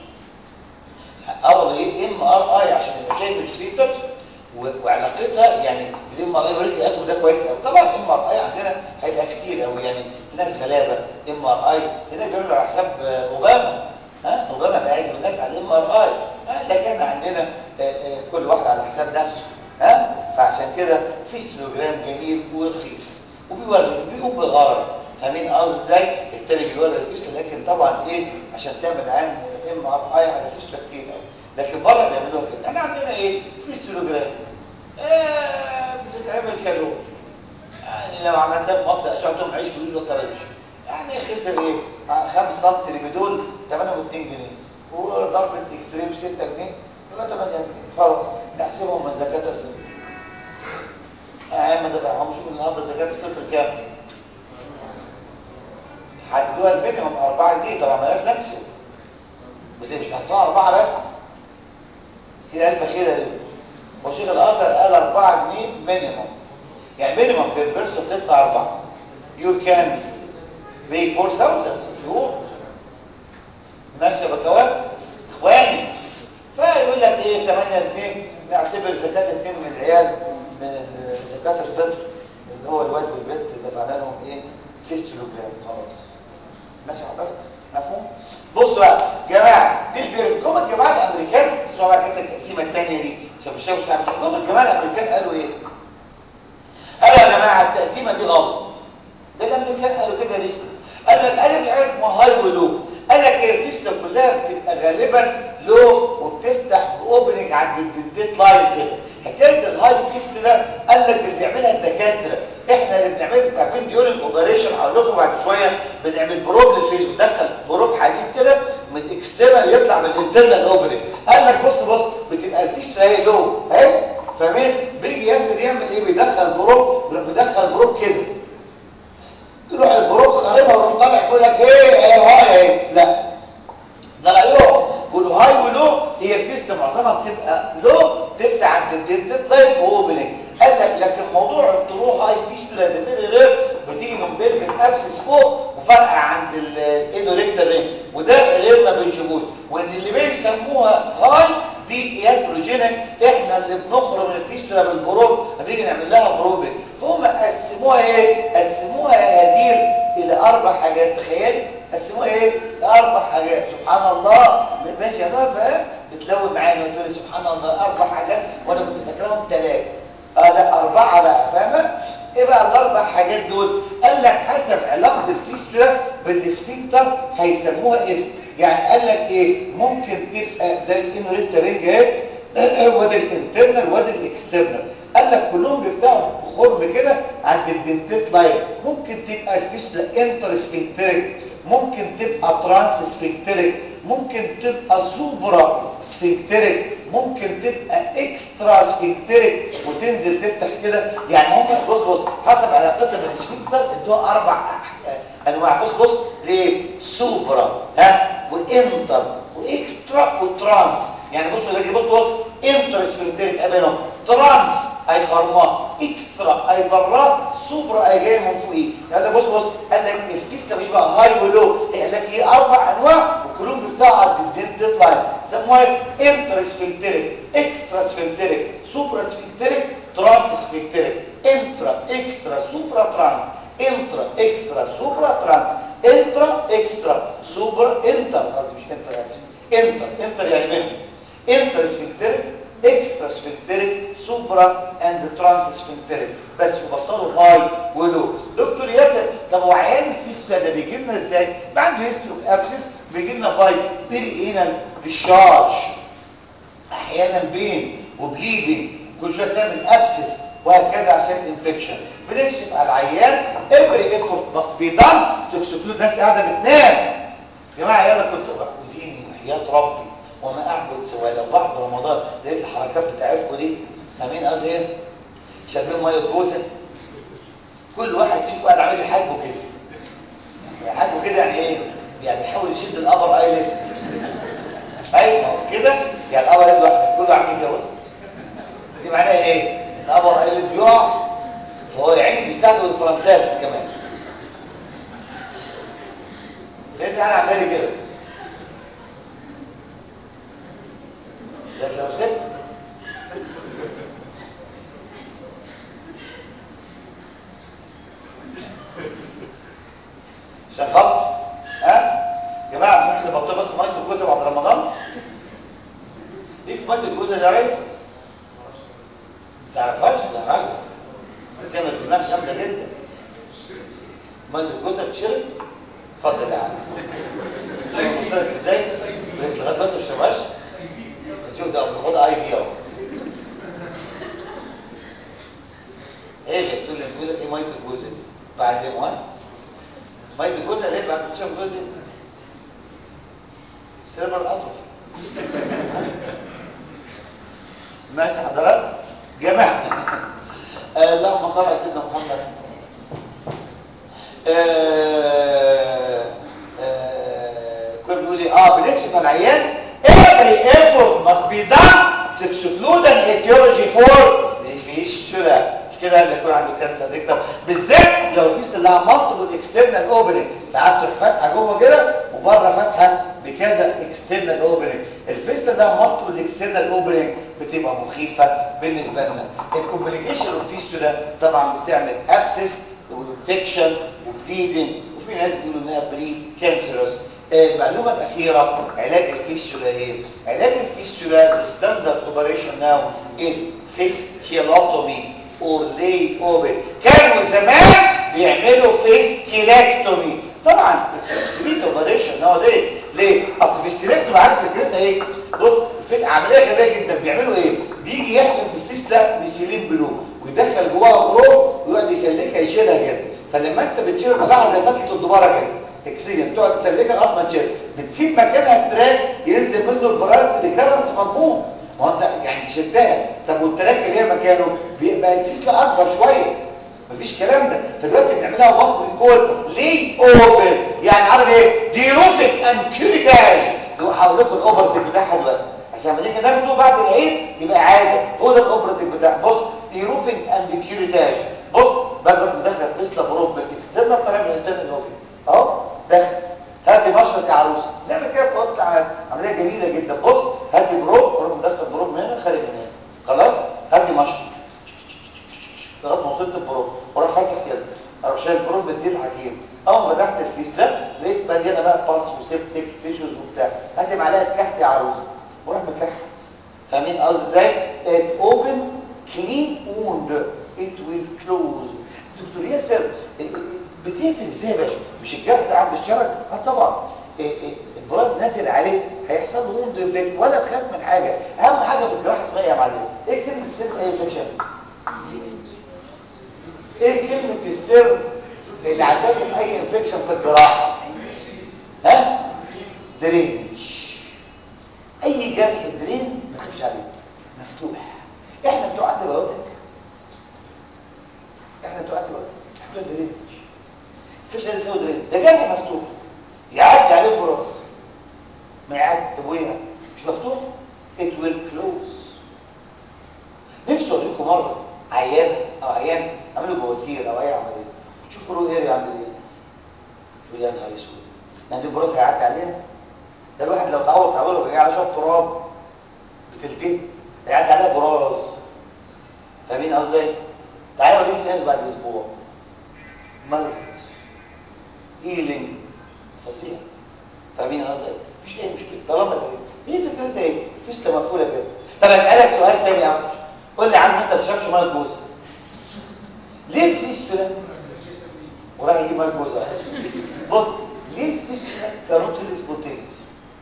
اول ايه ام ار اي عشان يبقى شايف السفنكتر وعلاقتها يعني بالام ار اي يوريك الاتوم ده كويس قوي طبعا ام ار اي عندنا هيبقى كتير قوي يعني ناس غلابه ام ار اي هنا بيعملوا على حساب اوباما ها اوباما بيعزم الناس على الام ار اي لكن عندنا كل واحد على حساب نفسه ها فعشان كده في ستيلوجرام جميل ورخيص وبيوري بيقوم بغرض فاهمين قصدي ازاي التاني بيوري الفيسلا لكن طبعا ايه عشان تعمل عن ام ار اي على فيسلا كتير قوي لكن بره بيعملوها كده احنا عندنا ايه فيستولوجرام ايه بتتعمل كالون يعني لو عملتها في مصر اشعتهم عيش فلوس ما كانش يعني خسر ايه 5 سم ليبيدول 802 جنيه وضربة اكس ب 6 جنيه يبقى 8 جنيه خلاص نحسبهم من زكاة الفطر اهم ما دفعهمش من النهارده زكاة الفطر كام؟ حددوها المينيمم 4 جنيه طبعا مالهاش ماكسيمم بس مش هتدفع 4 بس في علبة خيرة دي وشيخ الازهر قال 4 جنيه مينيمم يعني مينيمم بالفيرسون تدفع 4 you can pay 4000 if you want ماشي يا بكوات اخواني فيقول لك ايه 8 جنيه نعتبر زكاة اتنين من العيال من زكاة الفطر اللي هو الواد والبنت اللي دفعنا لهم ايه 6 كيلوجرام خلاص ماشي حضرتك مفهوم بصوا بقى جماعه دي البيركم الجماعه الامريكان اسمعوا بقى كده التقسيمه الثانيه دي شوفوا شوفوا سامعين الجماعه الامريكان قالوا ايه قالوا يا جماعه التقسيمه دي غلط ده الامريكان قالوا كده ليه قال لك الف حاجه اسمها هاي ولو قال لك الفيستة كلها بتبقى غالبا لو وبتفتح باوبننج عند الدنتيت لاين كده حكايه الهاي فيست ده قال لك اللي بيعملها الدكاتره احنا اللي بنعمله عارفين ديورنج اوبريشن هقول لكم بعد شويه بنعمل بروب للفيس بندخل بروب حديد كده من الاكسترنال يطلع من الانترنال اوبننج قال لك بص بص بتبقى الفيست اهي لو اهي فاهمين بيجي ياسر يعمل ايه بيدخل بروب يروح بيدخل بروب كده تروح البروب خاربها ويروح طالع يقول لك ايه ايه هاي ايه لا ده رايهم يقولوا هاي ولو هي الفيست معظمها بتبقى لو تفتح عند الدنتيت لاين واوبننج قال لك لكن موضوع الطلوع هاي فيستولا ده فيري رير بتيجي من بيلفيك ابسس فوق وفرقه عند الايدوريكتال رينج وده غير ما بنشوفوش وان اللي بيسموها هاي دي ياتروجينيك احنا اللي بنخرج من الفيستولا بالبروب بنيجي نعمل لها بروبنج فهم قسموها ايه قسموها يا هدير الى اربع حاجات تخيل قسموها ايه اربع حاجات سبحان الله ماشي يا بابا بتلون معايا وتقول سبحان الله اربع حاجات وانا كنت فاكرهم ثلاثه اه لا اربعه بقى فاهمه ايه بقى الاربع حاجات دول قال لك حسب علاقه الفيستولا بالسفنكتر هيسموها اسم يعني قال لك ايه ممكن تبقى ده الانوريتا رينج اهي وده الانترنال وده الاكسترنال قال لك كلهم بيفتحوا خرم كده عند الدنتيت لاين ممكن تبقى الفيستولا انتر سفنكتريك ممكن تبقى ترانس سفنكتريك ممكن تبقى سوبرا سفنكتريك ممكن تبقى اكسترا سفنكتريك وتنزل تفتح كده يعني هم بص بص حسب علاقتها بالسفنكتر ادوها اربع انواع بص بص ليه سوبرا ها وانتر واكسترا وترانس يعني بصوا ده بص بص انتر سفنكتريك قابلهم ترانس اي خرماه اكسترا اي براه سوبرا اي جاي من فوقيه قال لك بص بص قال لك الفيستا مش بقى هاي ولو قال لك ايه اربع انواع وكلهم بيفتحوا على الدنتيت لاين سموها انتر سفنكتريك اكسترا سفنكتريك سوبرا سفنكتريك ترانس سفنكتريك انترا اكسترا سوبرا ترانس انترا اكسترا سوبرا ترانس انترا اكسترا سوبر انتر قصدي مش انتر اسف انتر انتر يعني بينهم انتر سفنكتريك اكسترا سفنكتريك سوبرا اند ترانس سفنكتريك بس وبطلوا هاي ولو دكتور ياسر طب هو عيان الفيستا ده بيجي لنا ازاي عنده هيستروك ابسس بيجي لنا باي بيري انال ديشارج احيانا بين وبليدنج كل شويه تعمل ابسس وهكذا عشان انفكشن بنكشف على العيان every effort must be done to exclude ناس قاعده بتنام يا جماعه يلا كنت صبح وديني وحياه ربي وما اعبد سوى لو بعد رمضان لقيت الحركات بتاعتكم دي فاهمين قال ايه شاربين ميه جوزه كل واحد فيكم قاعد عامل لي حاجبه كده حاجبه كده يعني ايه يعني بيحاول يشد الابر ايلت ايوه ما هو كده يعني الابر ايلت واحد كل واحد يتجوز دي معناها ايه الابر ايلت بيقع فهو يا عيني بيستخدم الفرنتالز كمان ليه انا عامل كده لكن لو سبت عشان خاطر ها يا جماعه ممكن نبطل بس ميه الجوزه بعد رمضان ليه في ميه الجوزه يا ريس تعرفهاش ده حاجه بتعمل دماغ جامده جدا ميه الجوزه بتشرب اتفضل يا عم شوف ازاي لغايه دلوقتي ما بتشربهاش شوف ده بياخدها اي بي اهو ايه اللي بتقول لي بتقول لك ايه ميه الجوز دي بعلمها ما يجي جوزها ليه بعد ما شاف جوزها سيربر اتروفي ماشي حضرات جماعه آه اللهم صل على سيدنا محمد آه آه كل بيقول لي اه بنكشف العيان every effort must be done to exclude an etiology for the fistula مش كده اللي يكون عنده كانسر ريكتم بالذات لو في لها مالتيبل اكسترنال اوبننج ساعات تروح فاتحه جوه كده وبره فاتحه بكذا اكسترنال اوبننج الفيستة لها مالتيبل اكسترنال اوبننج بتبقى مخيفه بالنسبه لنا الكومبليكيشن اوف فيستولا طبعا بتعمل ابسس وانفكشن وبليدنج وفي ناس بيقولوا انها بري كانسرس المعلومه الاخيره علاج الفيستولا ايه علاج الفيستولا the standard operation now is fistulatomy or lay open كانوا زمان بيعملوا فيستيلاكتومي طبعا سميت اوبريشن ناو دايز ليه اصل فيستيلاكتومي عارف فكرتها ايه بص في عمليه غبيه جدا بيعملوا ايه بيجي يحكم في الفيستلا بيسيلين بلو ويدخل جواها بروب ويقعد يسلكها يشيلها كده فلما انت بتشيل ملاحظه زي فتحه الدباره كده اكسجين تقعد تسلكها لغايه ما تشيل بتسيب مكانها التراك ينزل منه البراز ريكرنس مضمون ما انت يعني شلتها طب والتراك اللي هي مكانه بقت فيستلا اكبر شويه مفيش كلام ده فدلوقتي بنعملها وات وي كول لي اوبن يعني عارف ايه دي روفيك اند كيوريتاج هقول لكم الاوبرتيف بتاعها دلوقتي عشان لما نيجي ناخده بعد العيد يبقى عاده هو ده الاوبرتيف بتاع بص دي روفيك اند كيوريتاج بص بدل مدخل فيسلا بروب بالاكسترنال طالع من الانترنال اوبن اهو دخل هاتي مشرط يا عروسه نعمل كده في اوضه عمليه جميله جدا بص هاتي بروب اروح مدخل بروب من هنا خارج من هنا خلاص هاتي مشرط لغايه ما وصلت البروب وراح فاتح كده اروح شايل البروب بدي الحكيم اول ما فتحت الفيس ده لقيت مليانه بقى باس وسيبتك تيشوز وبتاع هاتي معلقه كحت يا عروسه وراح مكحت فاهمين قصدي ازاي it open clean wound it will close دكتور ياسر بتقفل ازاي يا باشا مش الجرح ده عند الشرج اه طبعا البراز نازل عليه هيحصل له ووند افكت ولا تخاف من حاجه اهم حاجه في الجراحه اسمها ايه يا معلم ايه كلمه سيرف اي انفكشن ايه كلمة السر اللي عندكم اي انفكشن في الجراحة ها درينج اي جرح درين ما تخافش عليه مفتوح احنا بتوع انتبيوتك احنا بتوع انتبيوتك احنا بتوع درينج مفيش حاجه اسمها درين ده جرح مفتوح يعدي عليه براس ما يعدي طب وين مش مفتوح it will close نفسي اوريكم مره عيانه او عيان عملوا بواسير او اي عمليه تشوفوا رو ايري عند الايدز تقول يا نهار اسود ما دي البراز هيعدي عليها ده الواحد لو اتعود تعمله بيجي على شويه تراب في البيت هيعدي عليها براز فاهمين قصدي ازاي؟ تعالوا اوريك ناس بعد اسبوع مرض هيلينج فظيع فاهمين قصدي مفيش اي مشكله طالما ده ايه فكرتها ايه؟ فيسله مقفوله كده طب اسالك سؤال تاني يا عم قول لي يا عم انت ما بتشربش ميه جوزك ليه الفيستولا وراح يجيب ميه جوزها بص ليه الفيستولا كاروتيد سبوتينز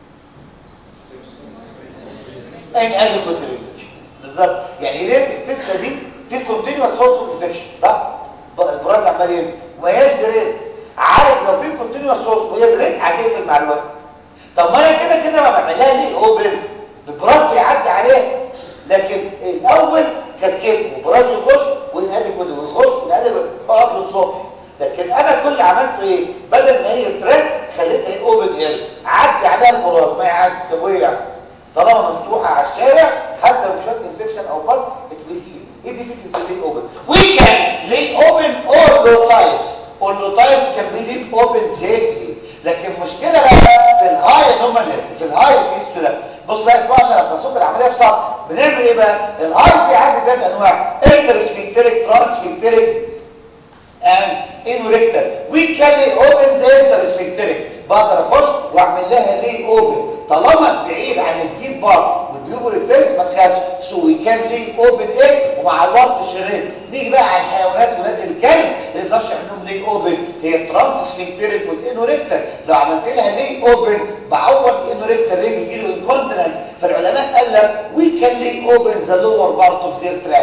اين قال كوتريج بالظبط يعني ليه الفيستولا دي في كونتينوس سورس اوف انفكشن صح البراز عمال ينزل وما هياش درين عارف لو في كونتينوس سورس وهي درين هتقفل مع الوقت طب ما انا كده كده ما بعملها ليه اوبن البراز بيعدي عليها لكن الاول كانت كده وبراز يخش وينقلب كده ويخش وينقلب قبل الصبح لكن انا كل اللي عملته ايه بدل ما هي تراك خليتها ايه اوبن اير عدي عليها البراز ما يعدي طب وايه يعني طالما مفتوحه على الشارع حتى لو شويه انفكشن او باس اتوزيل ايه دي فكره اللي اوبن وي كان ليه اوبن اول لو تايبس اول لو تايبس كان بي ليد اوبن سيفلي لكن المشكله بقى في الهاي نوماليز في الهاي فيستولا بص بقى اسمع عشان اتنسق العمليه في صح بنعمل ايه بقى الهاي في عندي ثلاث انواع انترسفنكتريك ترانسفنكتريك and انوريكتر وي كان اوبن زي انترسفنكتريك بقدر اخش واعمل لها ليه اوبن طالما بعيد عن الديب بار والبيوبر الفيرس ما تخافش سو وي كان ليه اوبن ايه ومع الوقت شريط نيجي بقى على الحيوانات ولاد الكلب اللي ما تقدرش منهم ليه اوبن هي الترانسفنكتريك والانوريكتر لو عملت لها ليه اوبن بعوض الانوريكتر ليه بيجي له انكونتيننس فالعلماء قال لك وي كان ليه اوبن ذا لور بارت اوف زير تراك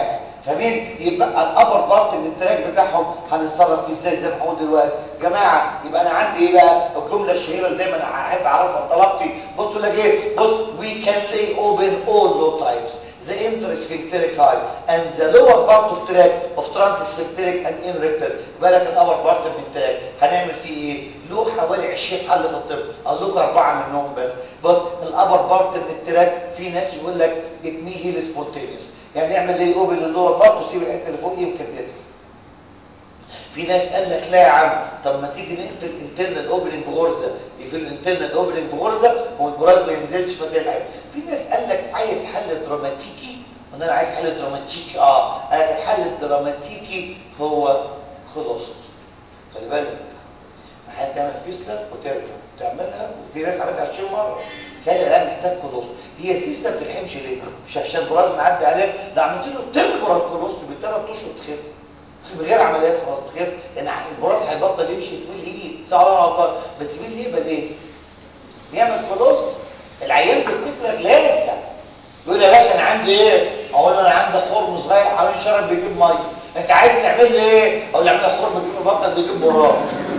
فاهمين يبقى الابر بارت من التراك بتاعهم هنتصرف فيه ازاي زي ما هقول دلوقتي جماعه يبقى انا عندي ايه بقى الجمله الشهيره اللي دايما احب اعرفها طلبتي بصوا لك ايه بص we can lay open all low types the intrasphincteric high and the lower part of track of transsphincteric and inrectal بالك الابر بارت من التراك هنعمل فيه ايه له حوالي 20 حل في الطب اقول لكم اربعه منهم بس بص الابر بارت من التراك في ناس يقول لك اتمي هيل سبونتينيوس يعني اعمل ليه اوبن للور بارت وسيب الحته اللي فوق يمكن كده في ناس قال لك لا يا عم طب ما تيجي نقفل انترنال اوبننج بغرزه يقفل الانترنال اوبننج بغرزه والبراز ما ينزلش فتلعب في ناس قال لك عايز حل دراماتيكي وان انا عايز حل دراماتيكي اه قال لك الحل الدراماتيكي هو خلاص خلي بالك احيانا تعمل فيسلا وترجع تعملها وفي ناس عملتها 20 مره سهل الان محتاج كولوس هي الفيسلا ما بتلحمش ليه مش عشان براز معدي عليك ده عملت له تمبرال كولوس بالثلاث اشهر تخف من غير عمليات خلاص غير لان البراز هيبطل يمشي تقول ايه ساعه ولا غلطان بس مين اللي يقبل ايه بيعمل كولوس العيان بيفتكرك لاسع يقول يا باشا انا عندي ايه اقول له انا عندي خرم صغير حوالين شرب بيجيب ميه انت عايز تعمل لي ايه اقول له اعمل لك خرم بيجيب في بطنك بيجيب براز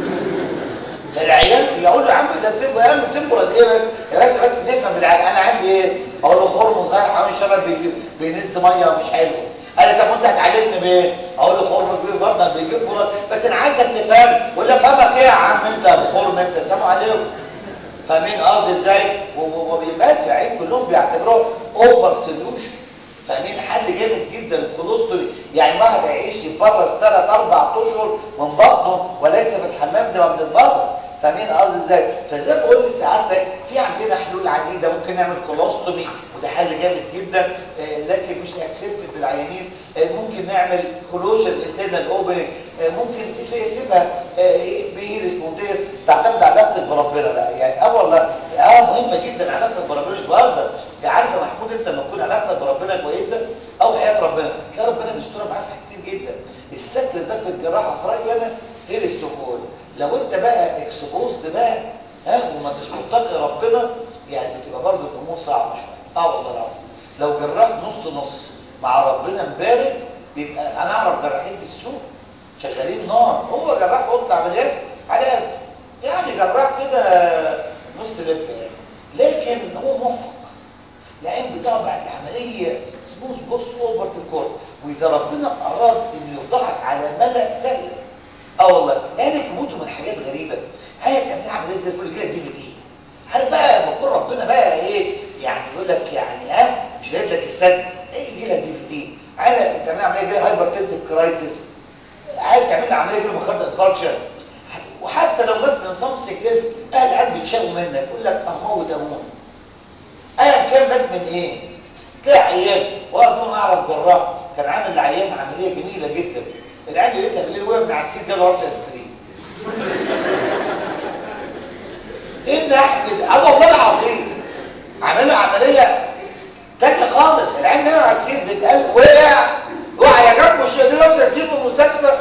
العيان يقول له يا عم ده تمبر يا عم تمبرال ايه بس يا باشا بس نفهم بالعقل انا عندي ايه اقول له خرم صغير حوالين شرب بيجيب بينز ميه مش حلو قال لي طب وانت هتعالجني بايه اقول له خرم كبير برضه بيجيب براز بس انا عايزك تفهم يقول لي افهمك ايه يا عم انت بخرم انت سامع عليهم فاهمين قصدي ازاي وما بيبانش عين كلهم بيعتبروه اوفر سوليوشن فاهمين حل جامد جدا الكولوستري يعني واحد هيعيش يتبرز 3 4 اشهر من بطنه وليس في الحمام زي ما بنتبرز فاهمين قصدي ازاي فزي ما بقول لسعادتك في عندنا حلول عديده ممكن نعمل كولوستومي وده حل جامد جدا آه لكن مش اكسبتد بالعيانين آه ممكن نعمل كلوجر انترنال اوبننج آه ممكن يسيبها بهير سبونتيس تعتمد على علاقتك بربنا بقى يعني اه والله اه مهمه جدا علاقتك بربنا مش بهزر يعني عارف يا محمود انت لما تكون علاقتك بربنا كويسه او حياه ربنا تلاقي ربنا بيسترها معاك في كتير جدا الستر ده في الجراحه في رايي انا غير استقبال لو انت بقى اكسبوزد بقى ها وما انتش متقي ربنا يعني بتبقى برضه الامور صعبه شويه اه والله العظيم لو جراح نص نص مع ربنا مبارك بيبقى انا اعرف جراحين في السوق شغالين نار هو جراح في اوضه عمليات على قد يعني جراح كده نص لب يعني لكن هو موفق العين بتاعه بعد العمليه سموث بوست اوفر الكورت واذا ربنا اراد انه يفضحك على ملا سهل اه والله يعني تموتوا من حاجات غريبه هي تعمل عمليه زي الفل كده دي في دي عارف بقى لما يكون ربنا بقى ايه يعني يقول لك يعني ها أه مش جايب لك السد ايه يجي لك دي في دي عارف تعمل عمليه كده هايبرتنسيف كرايتس عايز تعمل عمليه كده مخدر انفاركشن وحتى لو جت من سامسونج ايلز اهل العيال بيتشاقوا منك يقول لك اه موت ابونا ايا كان مات من ايه تلاقي عيان واظن اعرف جراح كان عامل لعيان عمليه جميله جدا العيان لقيتها بالليل وقف مع السيد ده ورشه اسبرين ان احسد اه والله العظيم عملوا عمليه تانية خالص العيان نام على السيد بيتقال وقع وقع على جنبه شيء دي ورشه اسبرين في المستشفى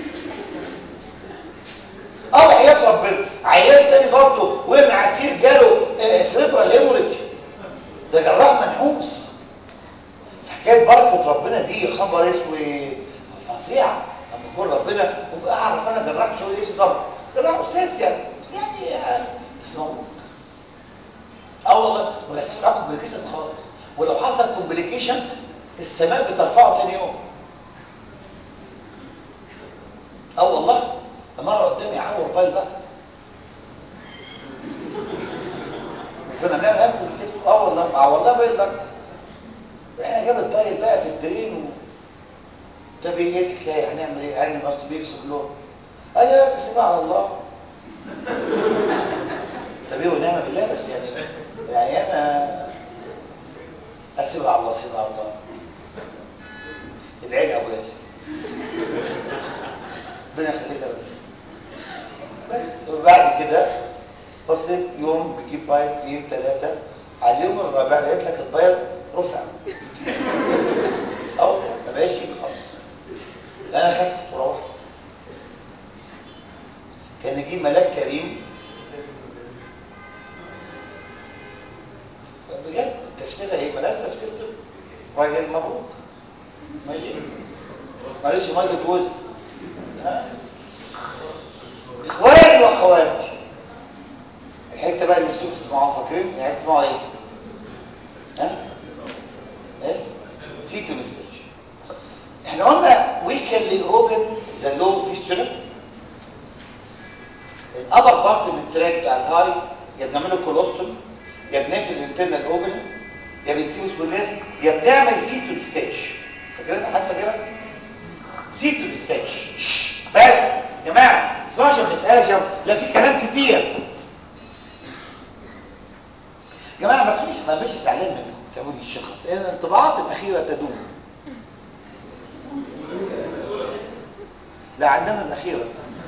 او حياه ربنا عيان تاني برضه وقع مع السيد جاله سريبرال هيموريدج ده جراح منحوس حكايه بركه ربنا دي خبر اسود فظيعه لما يكون ربنا اعرف انا جراح شغل ايه طبعا جراح استاذ يعني بس يعني بس موجود اه والله ما بيحصلش معاه كومبليكيشن خالص ولو حصل كومبليكيشن السماء بترفعه تاني يوم اه والله مره قدامي عور بايل ضغط كنا بنعمل امبلس كده اه والله اه والله بايل ضغط احنا جابت بايل بقى في الدرين و... طب ايه الحكايه هنعمل ايه هل النص بيكسب لون قال يا سيبها على الله طب ايه ونعم بالله بس يعني يعني انا اسيبها على الله سيبها على الله ادعي لي ابو ياسر ربنا يخليك يا بس وبعد كده بصيت يوم بجيب بايل اثنين ثلاثه على اليوم الرابع لقيت لك البايل رفع او ما بقاش يجي خالص انا خفت وروحت كان يجي ملاك كريم بجد تفسيرها ايه ملاش تفسيرته راجل مبروك ماشي معلش مايكروكوز اخواني واخواتي الحته بقى اللي نفسكم تسمعوها فاكرين يعني تسمعوا ايه ها ايه سيتو ستيج احنا قلنا we can lay open the low fistula الابر بارت من التراك بتاع الهاي يا بنعمله كولوستوم يا بنقفل الانترنال اوبن يا بنسيبه سبوليزم يا بنعمل سيتو ستيج فاكرين حد فاكرها سيتو ستيج بس يا جماعه اسمعوا عشان مساله جاوب لا في كلام كتير يا جماعه ما تخليش ما بقاش زعلان منكم تعملوا لي الشخص لان الانطباعات الاخيره تدوم لا عندنا الاخيره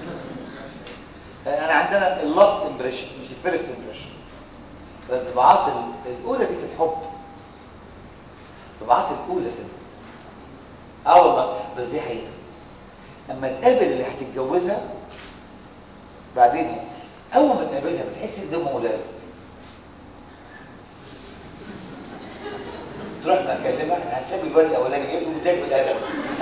انا عندنا اللاست امبريشن مش الفيرست امبريشن الانطباعات الاولى دي في الحب الانطباعات الاولى تبقى اه والله بس دي حقيقه اما تقابل اللي هتتجوزها بعدين اول ما تقابلها بتحس ان ده مولاد تروح مكلمها احنا هنسيب الواد الاولاني ايه تقوم تاكل بالادب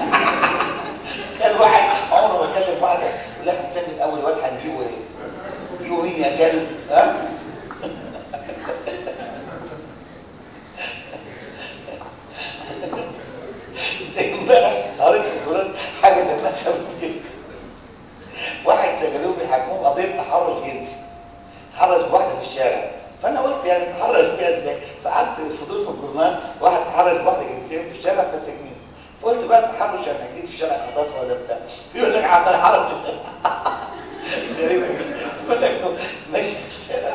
كان واحد عمره ما كلم واحده يقول لها هنسمي الاول واد هنجيبه ايه نجيبه مين يا كلب ها زي امبارح قريت في القران حاجه دمها خفيف كده واحد سجلوه بيحاكموه قضيه تحرش جنسي تحرش بواحده في الشارع فانا قلت يعني تحرش بيها ازاي فقعدت فضول في الجورنال واحد تحرش بواحده جنسيه في الشارع فسجنين فقلت بقى تحرش يعني اكيد في الشارع خطافه ولا بتاع يقول لك عمال حرب غريبه جدا يقول لك ماشي في الشارع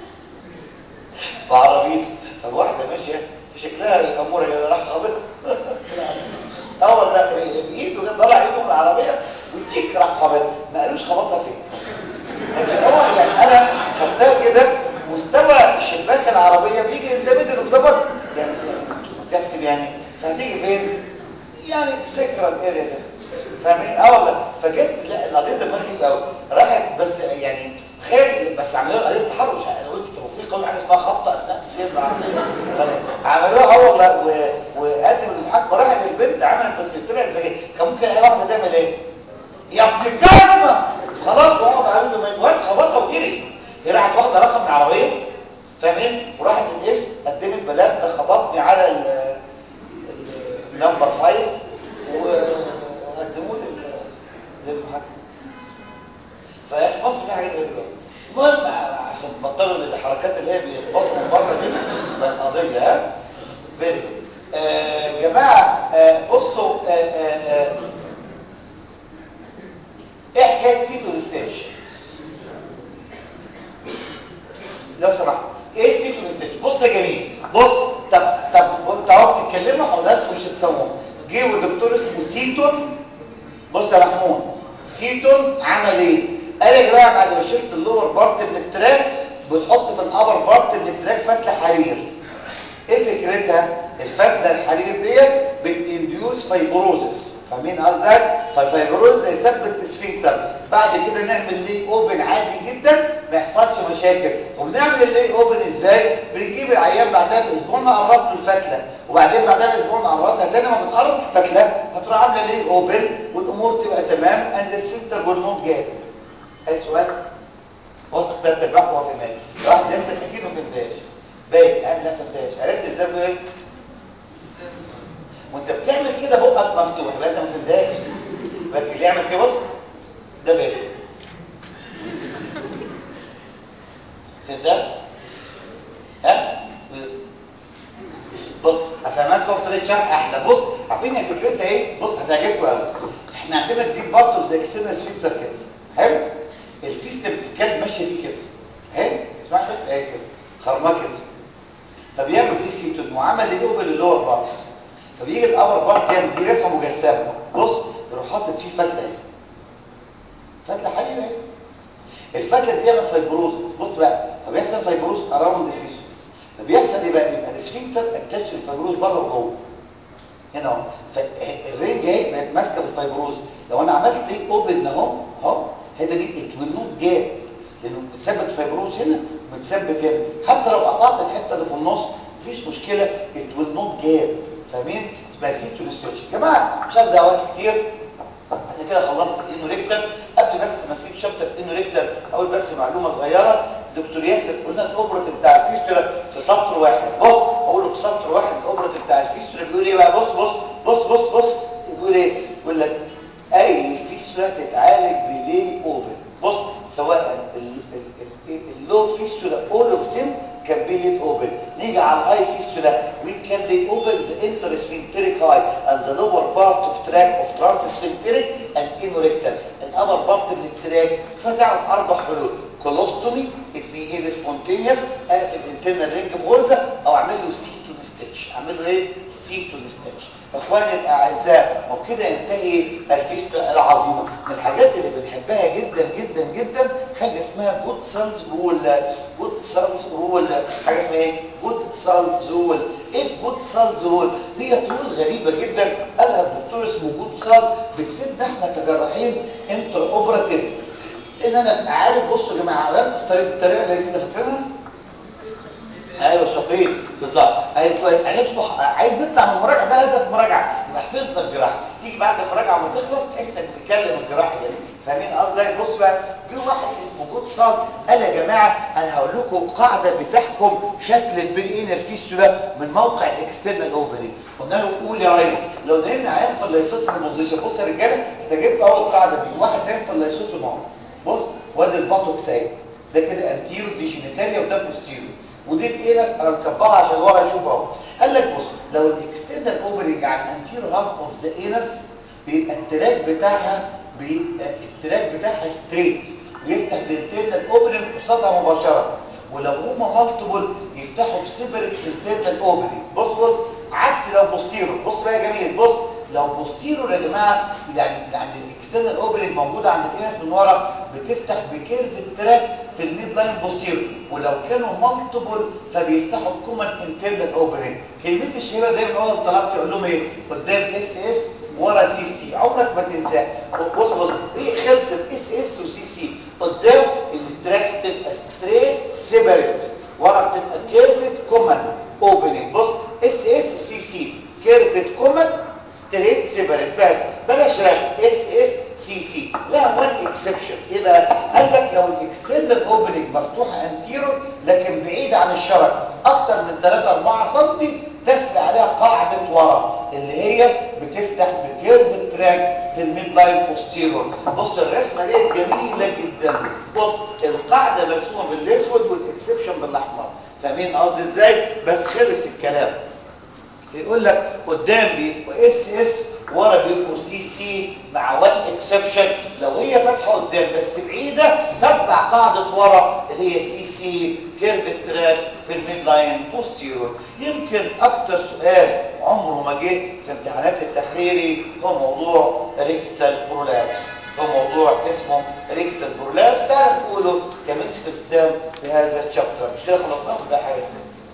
بعربيته فواحده ماشيه في شكلها اموره كده راح خابط اه والله بايده كده طلع ايده من العربيه وتيك راح خابط ما قالوش خبطها فين لكن هو يعني انا خدتها كده مستوى شباك العربيه بيجي يلزمت انه بظبط يعني تحسب يعني فهتيجي فين يعني سكرة اريا كده فاهمين اه والله فجيت لا القضيه دماغي خفيف قوي راحت بس يعني خير بس عملوا قضيه تحرش انا قلت طب في قانون حاجه اسمها خبطه اثناء السير العربيه عملوها اه والله وقدم المحاكمه راحت البنت عملت بس طلعت ذكيه كان ممكن اي واحده تعمل ايه يا ابن الجزمه خلاص وقعد على الواد خبطها وجري هي راحت واخده رقم من العربيه فاهمين وراحت الاسم قدمت بلاغ ده خبطني على النمبر 5 وقدموه للمحاكمه فيا مصر فيها حاجات غريبه المهم عشان تبطلوا الحركات اللي هي بيخبطوا من بره دي بقى قضيه ها فيري آه جماعه آه بصوا آه آه آه ايه حكايه سيتو ستيج لو سمحت ايه سيتو ستيج بص يا جميل بص طب طب تعرفوا تتكلموا حضرتك مش هتفهموا جه ودكتور اسمه سيتون بص يا محمود سيتون عمل ايه قال يا جماعه بعد ما شلت اللور بارت من التراك بتحط في الابر بارت من التراك فتله حرير ايه فكرتها الفتله الحرير ديت بتنديوس فايبروزس فاهمين قصدك فالفايبروز ده يثبت السفنكتر بعد كده نعمل ليه اوبن عادي جدا ما يحصلش مشاكل وبنعمل اللي اوبن ازاي بنجيب العيان بعدها باسبوع نقرب له الفتله وبعدين بعدها باسبوع نقربها تاني ما بتقرب الفتله هتروح عامله ليه اوبن والامور تبقى تمام اند السفنكتر ويل نوت جاب اي سؤال واثق ده تربح هو في مالي واحد يسال اكيد ما فهمتهاش باين انا لا فهمتهاش عرفت ازاي ايه وانت بتعمل كده بقك مفتوح يبقى انت ما فهمتهاش لكن اللي يعمل كده بص ده باين فهمتها ها بص هفهمكم بطريقه شرح احلى بص عارفين هي فكرتها ايه بص هتعجبكم قوي احنا عندنا الديب برضه زي اكسترنال سفنكتر كده حلو الفيست بتتكلم ماشيه فيه كده اهي اسمع بس اهي كده خرماه كده فبيعمل ايه سيتون وعمل ايه اوبن اللور بارت فبيجي الاور بارت يعمل دي رسمه مجسمه بص يروح حاطط فيه فتله اهي فتله حرير اهي الفتله دي بيعمل فايبروز بص بقى فبيحصل فايبروز اراوند الفيس فبيحصل ايه بقى يبقى السفنكتر اتاتش الفايبروز بره وجوه هنا اهو فالرينج اهي بقت ماسكه في الفايبروز لو انا عملت دي اوبن اهو اهو الحته دي ات ويل نوت جاب لانه متثبت فايبروز هنا متثبت هنا حتى لو قطعت الحته اللي في النص مفيش مشكله ات ويل نوت جاب فاهمين اسمها سيتو ستيتش يا جماعه مش عايز دعوات كتير كده خلصت الانوريكتال قبل بس ما اسيب شابتر الانوريكتال اقول بس معلومه صغيره دكتور ياسر قلنا الاوبرت بتاع الفيستولا في سطر واحد بص اقول له في سطر واحد الاوبرت بتاع الفيستولا بيقول ايه بقى بص بص بص بص بص بيقول ايه يقول لك اي فيستولا تتعالج بلي اوبن بص سواء اللو فيستولا اول اوف سيم can be laid open نيجي على الهاي فيستولا we can lay open the intersphincteric high and the lower part of tract of transsphincteric and inorectal الأبر بارت من التراك فتعرف أربع حلول كولوستومي اتنيه سبونتينيوس اقفل انترنال رينج بغرزة او اعمل له سيتون ستيتش اعمل له ايه سيتون ستيتش اخواني الاعزاء وبكده ينتهي الفيستولا العظيمة من الحاجات اللي بنحبها جدا جدا جدا حاجة اسمها جود سيلز رول جود سيلز رول حاجة اسمها ايه جود سيلز رول ايه جود سيلز رول دي رول غريبة جدا قالها الدكتور اسمه جود سيل بتفيدنا احنا كجراحين انتر اوبراتيف ان انا ابقى عارف بصوا يا جماعه بطريقه بطريقه لذيذه فاكرينها ايوه شاطرين بالظبط ايوه هنصبح عايز نطلع من المراجعه ده هدف مراجعه يبقى حفظنا الجراحه تيجي بعد المراجعه ما تخلص تحس انك بتتكلم الجراحه جدا فاهمين قصدي بص بقى جه واحد اسمه جود صاد قال يا جماعه انا هقول لكم قاعده بتحكم شكل البين انر فيستولا من موقع الاكسترنال اوفري قلنا له قول يا ريس لو نمنا عين في اللايسوتوم بوزيشن بص يا رجاله انت جبت اول قاعده دي واحد نايم في اللايسوتوم اهو بص وادي الباطوكس اهي ده كده انتيرو دي جينيتاليا وده بوستيرو ودي الانس انا مكبرها عشان ورا اشوف اهو قال لك بص لو الاكسترنال اوفرنج على الانتيرو هاف اوف ذا انس بيبقى التراك بتاعها بيبقى التراك بتاعها ستريت ويفتح بالانترنال اوفرنج قصادها مباشره ولو هما مالتيبل يفتحوا بسيبريت انترنال اوفرنج بص بص عكس لو بوستيرو بص بقى يا جميل بص لو بوستيرو يا جماعه يعني عند الاكسترنال اوبرنج موجوده عند الانس من ورا بتفتح بكيرف التراك في الميد لاين بوستيرو ولو كانوا مالتيبل فبيفتحوا كومن انترنال اوبرنج كلمه الشهيره دايما اول طلبت اقول لهم ايه قدام اس اس ورا سي سي عمرك ما تنساه بص بص ايه خلصت اس اس وسي سي قدام التراك تبقى ستريت سيبريت ورا بتبقى كيرفت كومن اوبننج بص اس اس سي سي كيرفت كومن ستريت سيبريت بس بلاش رغم اس اس سي سي لها وان اكسبشن ايه بقى قال لك لو الاكسترنال اوبننج مفتوحه انتيرور لكن بعيده عن الشرج اكتر من 3 4 سم تسري عليها قاعده ورا اللي هي بتفتح بكيرف تراك في الميد لاين بوستيرور بص الرسمه دي جميله جدا بص القاعده مرسومه بالاسود والاكسبشن بالاحمر فاهمين قصدي ازاي بس خلص الكلام يقول لك قدام بيبقوا اس اس ورا بيبقوا سي سي مع وان اكسبشن لو هي فاتحه قدام بس بعيده تتبع قاعده ورا اللي هي سي سي كيرف تراك في الميد لاين بوستيرور يمكن اكتر سؤال عمره ما جه في امتحانات التحريري هو موضوع ريكتال برولابس هو موضوع اسمه ريكتال برولابس تعالى نقوله كمسك الختام بهذا الشابتر مش كده خلصنا ولا حاجه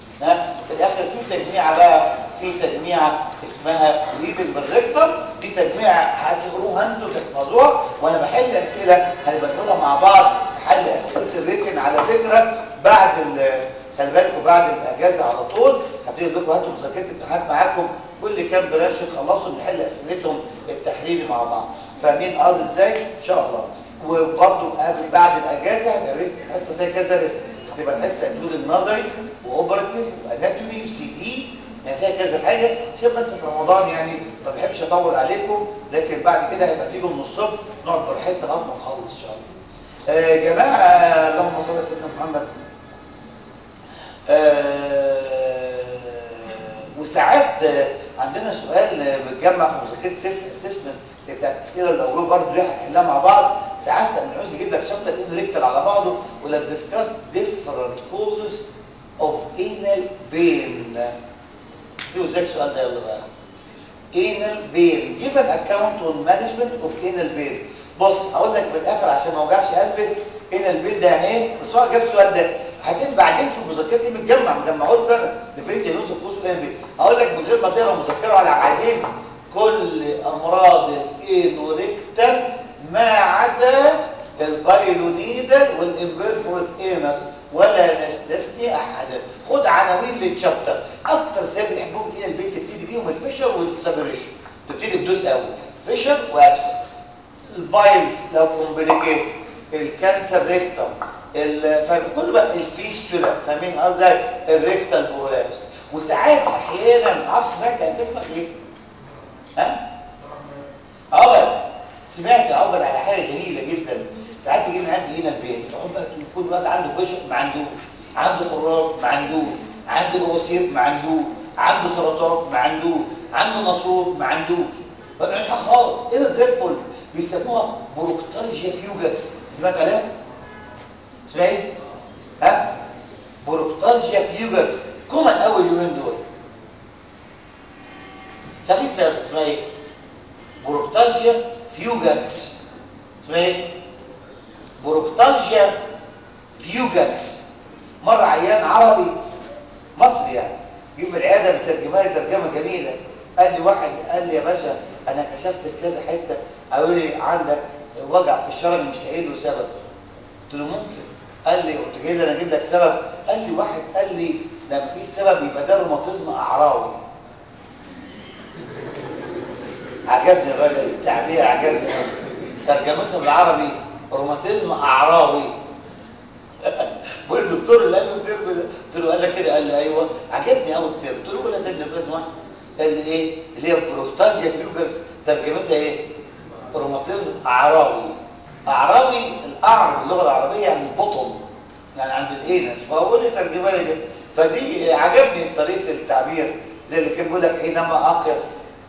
ها في الاخر في تجميعه بقى في تجميعه اسمها ريد بالريكتم دي تجميعه هتقروها انتوا تحفظوها وانا بحل اسئله هنبقى نقولها مع بعض حل اسئله الريتن على فكره بعد خلي بالكم بعد الاجازه على طول هبتدي لكم هاتوا مذاكره الامتحانات معاكم كل كام برانش نخلصوا نحل اسئلتهم التحريري مع بعض فاهمين قصدي ازاي ان شاء الله وبرده قبل بعد الاجازه هتبقى ريسك الحصه فيها كذا ريسك تبقى الحصه انكلود النظري واوبراتيف واناتومي وسي دي يعني فيها كذا حاجه عشان بس في رمضان يعني ما بحبش اطول عليكم لكن بعد كده هيبقى تيجوا من الصبح نقعد براحتنا لغايه ما نخلص ان شاء الله يا آه جماعه اللهم صل على سيدنا محمد آه وساعات آه عندنا سؤال بتجمع في مذاكره سيلف اسسمنت بتاعت الاسئله الاول برضه دي هنحلها مع بعض ساعات لما نعوز يجيب لك شابتر انريكتال على بعضه ولا ديسكاس ديفرنت كوزز اوف انال بين دي ازاي السؤال ده يلا بقى انال بين جيف ان اكونت اون مانجمنت اوف انال بين بص هقول لك بالاخر عشان ما اوجعش قلبك انال بين ده يعني ايه بس هو جاب السؤال ده هتبقى بعدين في مذاكرتي متجمع مجمعوت بقى ديفرنت يوسف كوز انال بين هقول لك من غير ما تقرا مذكره على عزيز كل امراض الانوريكتال ما عدا البايلونيدال والامبيرفورت انس ولا نستثني احدا خد عناوين للشابتر اكتر سبب بيحبهم الى البيت تبتدي بيهم الفشر والسبريشن تبتدي بدول الاول فشر وابس البايلز لو كومبليكيت الكانسر ريكتم كل بقى الفيستولا فاهمين قصدي الريكتال برولابس وساعات احيانا عارف سمعت انت اسمك ايه ها عبد سمعت عبد على حاجه جميله جدا ساعات يجي لنا عندي هنا البيت تقعد بقى يكون واد عنده فشل ما عندوش عنده خراج ما عندوش عنده بواسير ما عندوش عنده سرطان ما عندوش عنده ناسور ما عندوش ما بيعملش حاجه خالص ايه ده زي الفل بيسموها بروكتالجيا فيوجاكس سمعت عليها اسمها ايه ها بروكتالجيا فيوجاكس كومن اول يومين دول طب ايه السبب اسمها ايه بروكتالجيا فيوجاكس اسمها ايه بروكتالجيا فيوجاكس مره عيان عربي مصري يعني جه في العياده مترجمها لي ترجمه جميله قال لي واحد قال لي يا باشا انا كشفت في كذا حته قالوا لي عندك وجع في الشرج مش لاقي له سبب قلت له ممكن قال لي قلت جاي انا اجيب لك سبب قال لي واحد قال لي ده مفيش سبب يبقى ده روماتيزم اعراوي عجبني الراجل التعبير عجبني ترجمتها بالعربي روماتيزم اعراوي بقول الدكتور اللي قال له الترم ده قلت له قال لك كده قال لي ايوه عجبني قوي الترم قلت له ولا ترم بس واحد قال لي ايه اللي هي بروتالجيا فيوجرز ترجمتها ايه روماتيزم اعراوي اعراوي الاعر باللغه العربيه يعني البطن يعني عند الانس فهو لي ترجمه لي كده فدي عجبني طريقه التعبير زي اللي كان بيقول لك حينما اقف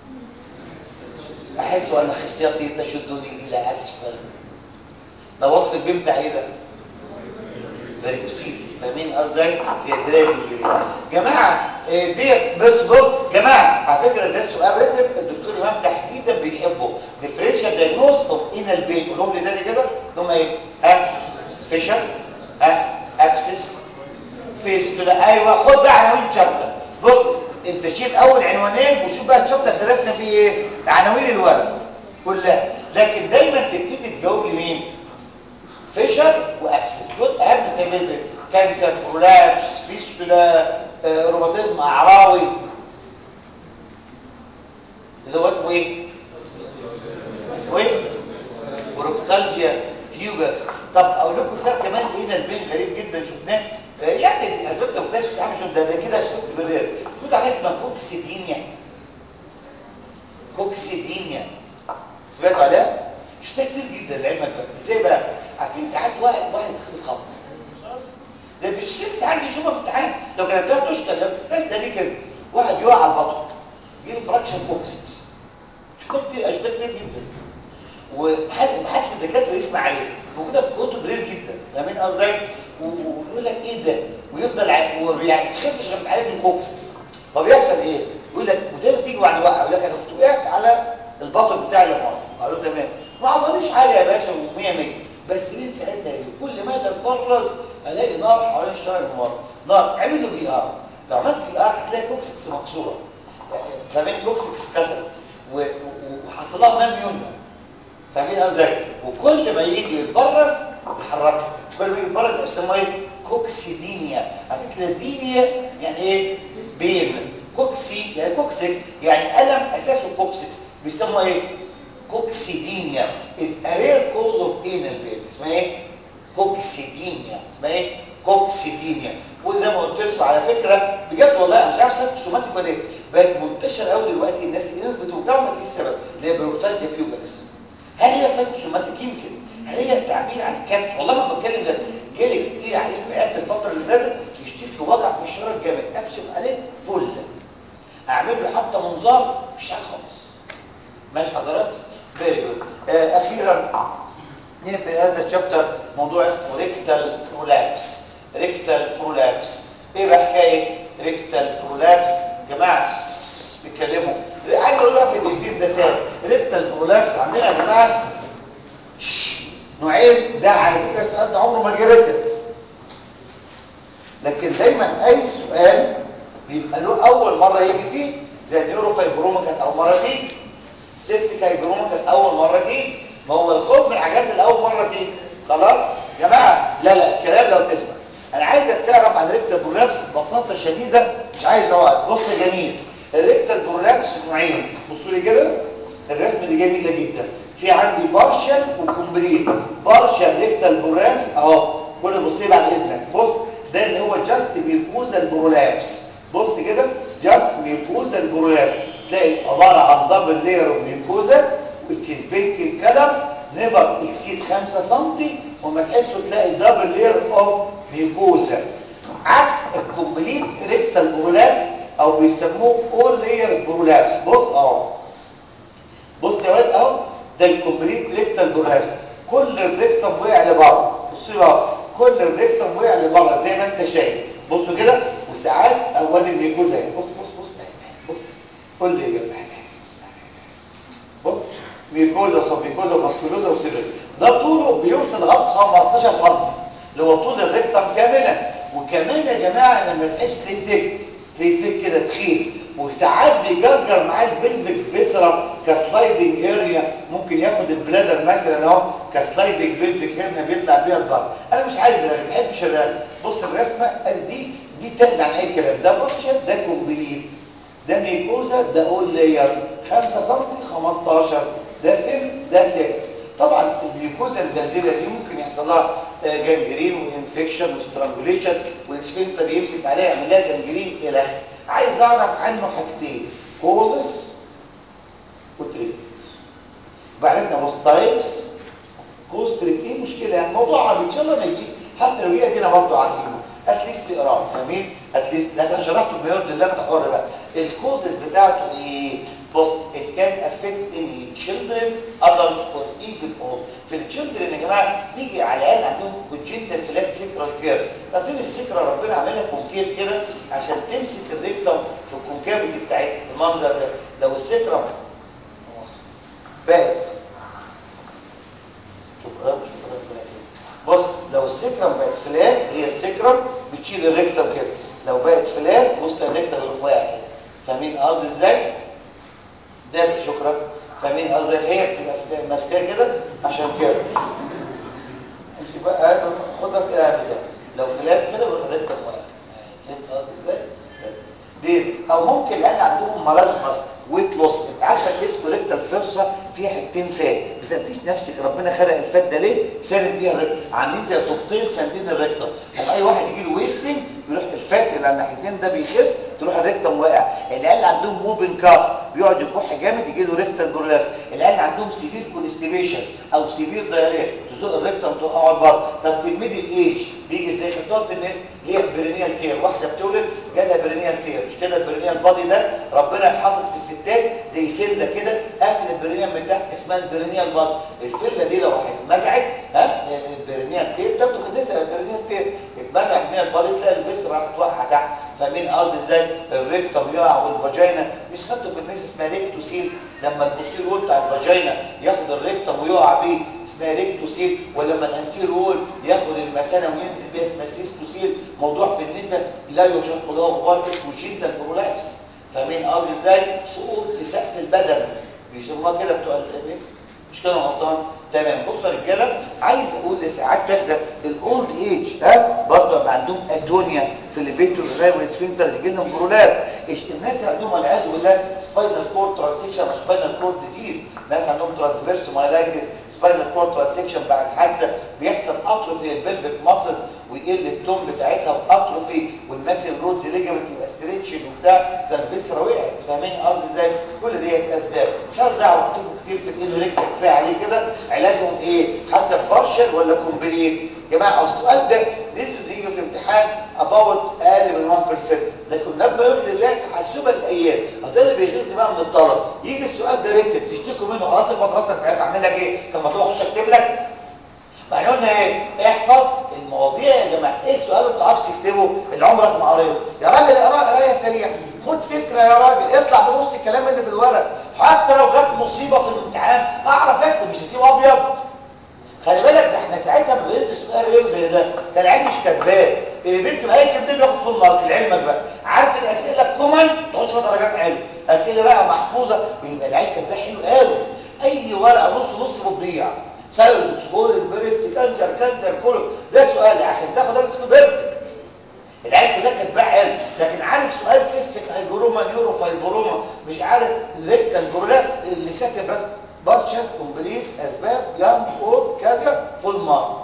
احس ان خصيتي تشدني الى اسفل ده وصف البيم بتاع ايه ده فاريكوسيل فاهمين ازاي هي دراج جماعه ديت بص بص جماعه على فكره ده سؤال ريتد الدكتور امام تحديدا بيحبه ديفرنشال دايجنوز اوف انال بين قولهم لي تاني كده هم ايه ها فيشر ها ابسس فيستولا ايوه خد بقى عناوين شابتر بص انت شيل اول عنوانين وشوف بقى الشابتر درسنا فيه ايه عناوين الورق كلها لكن دايما تبتدي تجاوب لي مين فيشر وابسس دول اهم سبب كانسر برولابس فيستولا آه، روماتيزم اعراوي اللي هو اسمه ايه اسمه ايه بروكتالجيا فيوجاكس طب اقول لكم سبب كمان هنا البين غريب جدا شفناه آه، يعني دي اسباب لو اكتشفت عامل شوف ده ده كده شفت بالرير اسمه حاجه اسمها كوكسيدينيا كوكسيدينيا سمعتوا عليها شفتها كتير جدا لعلمك ازاي بقى عارفين ساعات واحد واحد يدخل خط خلاص ده مش شفت عندي يشوفها في امتحان لو كانت ده تشكل لو شفتهاش ده ليه كده واحد يقع على البطن يجيله فراكشن كوكسكس شفتها كتير اشكال كتير جدا ومحدش محدش من الدكاتره يسمع عليه موجوده في كتب رير جدا فاهمين قصدي ويقول لك ايه ده ويفضل ع- ويعني تخافش لما تعالج من كوكسكس فبيحصل ايه يقول لك ودايما تيجي وعن وقع يقول لك انا كنت وقعت على البطن بتاعي اللي مصر قالوا تمام ما حصليش حاجه يا باشا و100 100 بس من ساعتها دي كل ما اتبرز الاقي نار حوالين الشارع من ورا نار عمل له بي ار لو عملت بي ار هتلاقي كوكسكس مكسوره فاهمين كوكسكس كسرت و- و- وحصل لها نام يمنى فاهمين ازاي وكل ما يجي يتبرز يحركها كل ما يجي يتبرز يسموه ايه كوكسيدينيا على فكره دينيا يعني ايه بين كوكسي يعني كوكسكس يعني الم اساسه كوكسكس بيسموه ايه كوكسيدينيا is a rare cause of anal pain اسمها ايه كوكسيدينيا اسمها ايه كوكسيدينيا وزي ما قلت لكم على فكره بجد والله انا مش عارف سبب سوماتيك ولا ايه بقت منتشر قوي دلوقتي الناس الناس بتوجعهم ما تلاقيش السبب اللي هي بروكتالجيا فيوجرس هل هي سبب سوماتيك يمكن هل هي التعبير عن الكبت والله ما بتكلم ده جالي كتير عيال في عياده الفتره اللي فاتت يشتكي وجع في الشارع الجامد اكشف عليه فل اعمل له حتى منظار مفيش حاجه خالص ماشي حضرتك فيري جود اخيرا نقفل هذا الشابتر موضوع اسمه ريكتال برولابس ريكتال برولابس ايه بقى حكايه ريكتال برولابس جماعه بيتكلموا عايز اقول بقى في دقيقتين ده سهل ريكتال برولابس عندنا يا جماعه شش، نوعين ده على فكره السؤال ده عمره ما جه ريتل لكن دايما اي سؤال بيبقى له اول مره يجي فيه زي النيوروفايبروما كانت اول مره تيجي سيستيك هايبروما كانت اول مره تيجي ما هو الخوف من الحاجات اللي اول مره تيجي خلاص يا جماعه لا لا الكلام لو تسمع انا عايزك تعرف عن ريكتال برولابس ببساطه شديده مش عايز اقعد بص يا جميل الريكتال برولابس نوعين بصوا لي كده الرسمه دي جميله جدا في عندي بارشل اهو كل بص لي بعد اذنك بص ده اللي هو جاست ميوكوزا البرولابس بص كده جاست ميوكوزا البرولابس تلاقي عباره عن دبل لاير اوف ميوكوزا which is pink in color never exceed 5 سم وما تحسوا تلاقي دبل لاير اوف ميوكوزا عكس الكومبليت ريكتال برولابس او بيسموه اول لايرز برولابس بص اهو بص يا واد اهو ده الكومبليت ريكتال برولابس كل الريكتم وقع لبره بصوا لي بقى كل الريكتم وقع لبره زي ما انت شايف بصوا كده وساعات اول الميكوزا اهي. بص بص بص بص كل لاير بص ميكوزا وسبميكوزا وماسكولوزا وسيريل ده طوله بيوصل لغايه 15 سم اللي هو طول الريكتم كاملا وكمان يا جماعه لما تحس تلاقيه ثيك تلاقيه ثيك كده تخين وساعات بيجرجر معاه البلفيك فيسرا كسلايدنج اريا ممكن ياخد البلادر مثلا اهو كسلايدنج بلفيك هنا بيطلع بيها البر انا مش عايز الرغم ما بحبش الرغم بص الرسمه ادي دي دي تقل عن اي كلام ده بارشل ده كومبليت ده ميكوزا ده اول لاير 5 سم 15 ده سن ده سن طبعا الميوكوزا الجلديه دي ممكن يحصل لها جنجرين وانفكشن وسترانجوليشن والسفنكتر يمسك عليها يعمل لها جنجرين الى اخره عايز اعرف عنه حاجتين كوزس وتريتمنتس بعرفنا بص تايبس كوز تريت ايه مشكله يعني الموضوع عربي ان شاء الله ما يجيش حتى لو هي دينا برضه عارفينه اتليست اقراه فاهمين اتليست لكن انا شرحته بما يرضي الله انت حر بقى الكوزز بتاعته ايه بص it can affect any children adults or even old في الchildren يا جماعه بيجي على العيال عندهم congenital flat sacral curve فين السكره ربنا عاملها كونكيف كده عشان تمسك الريكتم في الكونكافيتي بتاعتها المنظر ده لو السكره بقت شكرا شكرا بص لو السكرم بقت فلات هي السكرم بتشيل الريكتم كده لو بقت فلات بص الريكتم يروح واقع كده فاهمين قصدي ازاي ده شكرا فاهمين قصدي هي بتبقى ماسكاه كده عشان كده امسك بقى خدها في ايدها بالظبط لو فلات كده بيروح الريكتم واقع فهمت قصدي ازاي دي او ممكن لان عندهم مرازمس ويت لوس انت عارفه الاسم ريكتال فيرسا فيها حتتين فات ما سالتيش نفسك ربنا خلق الفات ده ليه ساند بيها الريكتال عاملين زي طوبتين ساندين الريكتال هم اي واحد يجي له ويستنج يروح الفات اللي على الناحيتين ده بيخس تروح الريكتم واقع العيال اللي عندهم موبن كاف بيقعد يكح جامد يجي له ريكتال برولابس العيال اللي عندهم سيفير كونستيبيشن او سيفير دايريا تزق الريكتم توقعه لبره طب في الميدل ايج بيجي ازاي خدوها في الناس هي برينيال تير واحده بتولد جالها برينيال تير مش كده البرينيال بادي ده ربنا حاطط في الستات زي فله كده قافل البرينيال من تحت اسمها البرينيال بادي الفله دي لو اتمزعت ها البرينيال تير تاخد في الناس البرينيال تير اتمزع من البادي تلاقي الفيسر راح توقع تحت فاهمين قصدي ازاي الريكتم يقع والفاجينا مش خدته في الناس اسمها ريكتوسيل لما البوستير وول بتاع الفاجينا ياخد الريكتم ويقع بيه اسمها ريكتوسيل ولما الانتير وول ياخد المثانه وينزل بيها اسمها سيستوسيل موضوع في النساء لا يشق له غبار اسمه جينتال برولابس فاهمين قصدي ازاي سقوط في سقف البدن بيسموها كده بتوع النساء مش كده غلطان تمام بص يا رجاله عايز اقول لساعات ده الاولد ايج ها برضه يبقى عندهم ادونيا في الليفيتور رايوي سفنكتر يجي لهم برولابس الناس اللي عندهم والعياذ بالله سباينال كورد ترانسكشن مش سباينال كورد ديزيز ناس عندهم ترانسفيرس مايلايتس سباينال كورد ترانسكشن بعد حادثه بيحصل اتروفي البلفيك ماسلز ويقل التون بتاعتها واتروفي والماكل رودز ليجمنت يبقى ستريتشنج وبتاع ده الفيسرا وقعت فاهمين قصدي ازاي كل ديت اسباب مش عايز دعوه احطكم كتير في الايد ورجلك كفايه عليه كده علاجهم ايه حسب بارشل ولا كومبليت يا جماعه السؤال ده لازم يجي في امتحان اباوت اقل من 1% لكن لما يرضي الله تحسبا الايام ده اللي بيغيظ بقى من الطلب يجي السؤال ده ريتد تشتكوا منه خلاص المدرسه بتاعتك اعمل لك ايه كان مطلوب اخش اكتب لك بعدين قلنا ايه احفظ المواضيع يا جماعه ايه السؤال اللي ما بتعرفش تكتبه اللي عمرك ما قريته يا راجل اقرا قرايه سريعه خد فكره يا راجل اطلع بنص الكلام اللي في الورق حتى لو جت مصيبه في الامتحان اعرف اكتب مش هسيبه ابيض خلي بالك ده احنا ساعتها ما بننسى سؤال ريو زي ده ده العلم مش كاتباه اللي بيكتب اي كلمه بياخد فول مارك لعلمك بقى عارف الاسئله الكومن تاخد فيها درجات علم اسئله بقى محفوظه يبقى العلم كاتباه حلو قوي اي ورقه نص نص بتضيع سايروكس كول البريست كانسر كانسر كله ده سؤال عشان تاخد درجه تكون بيرفكت العلم كلها كاتباه علم لكن عارف سؤال سيستيك هايبروما نيورو فايبروما مش عارف ريكتال برولابس اللي كاتب بس بارشل كومبليت اسباب يانج اول كذا فول مارك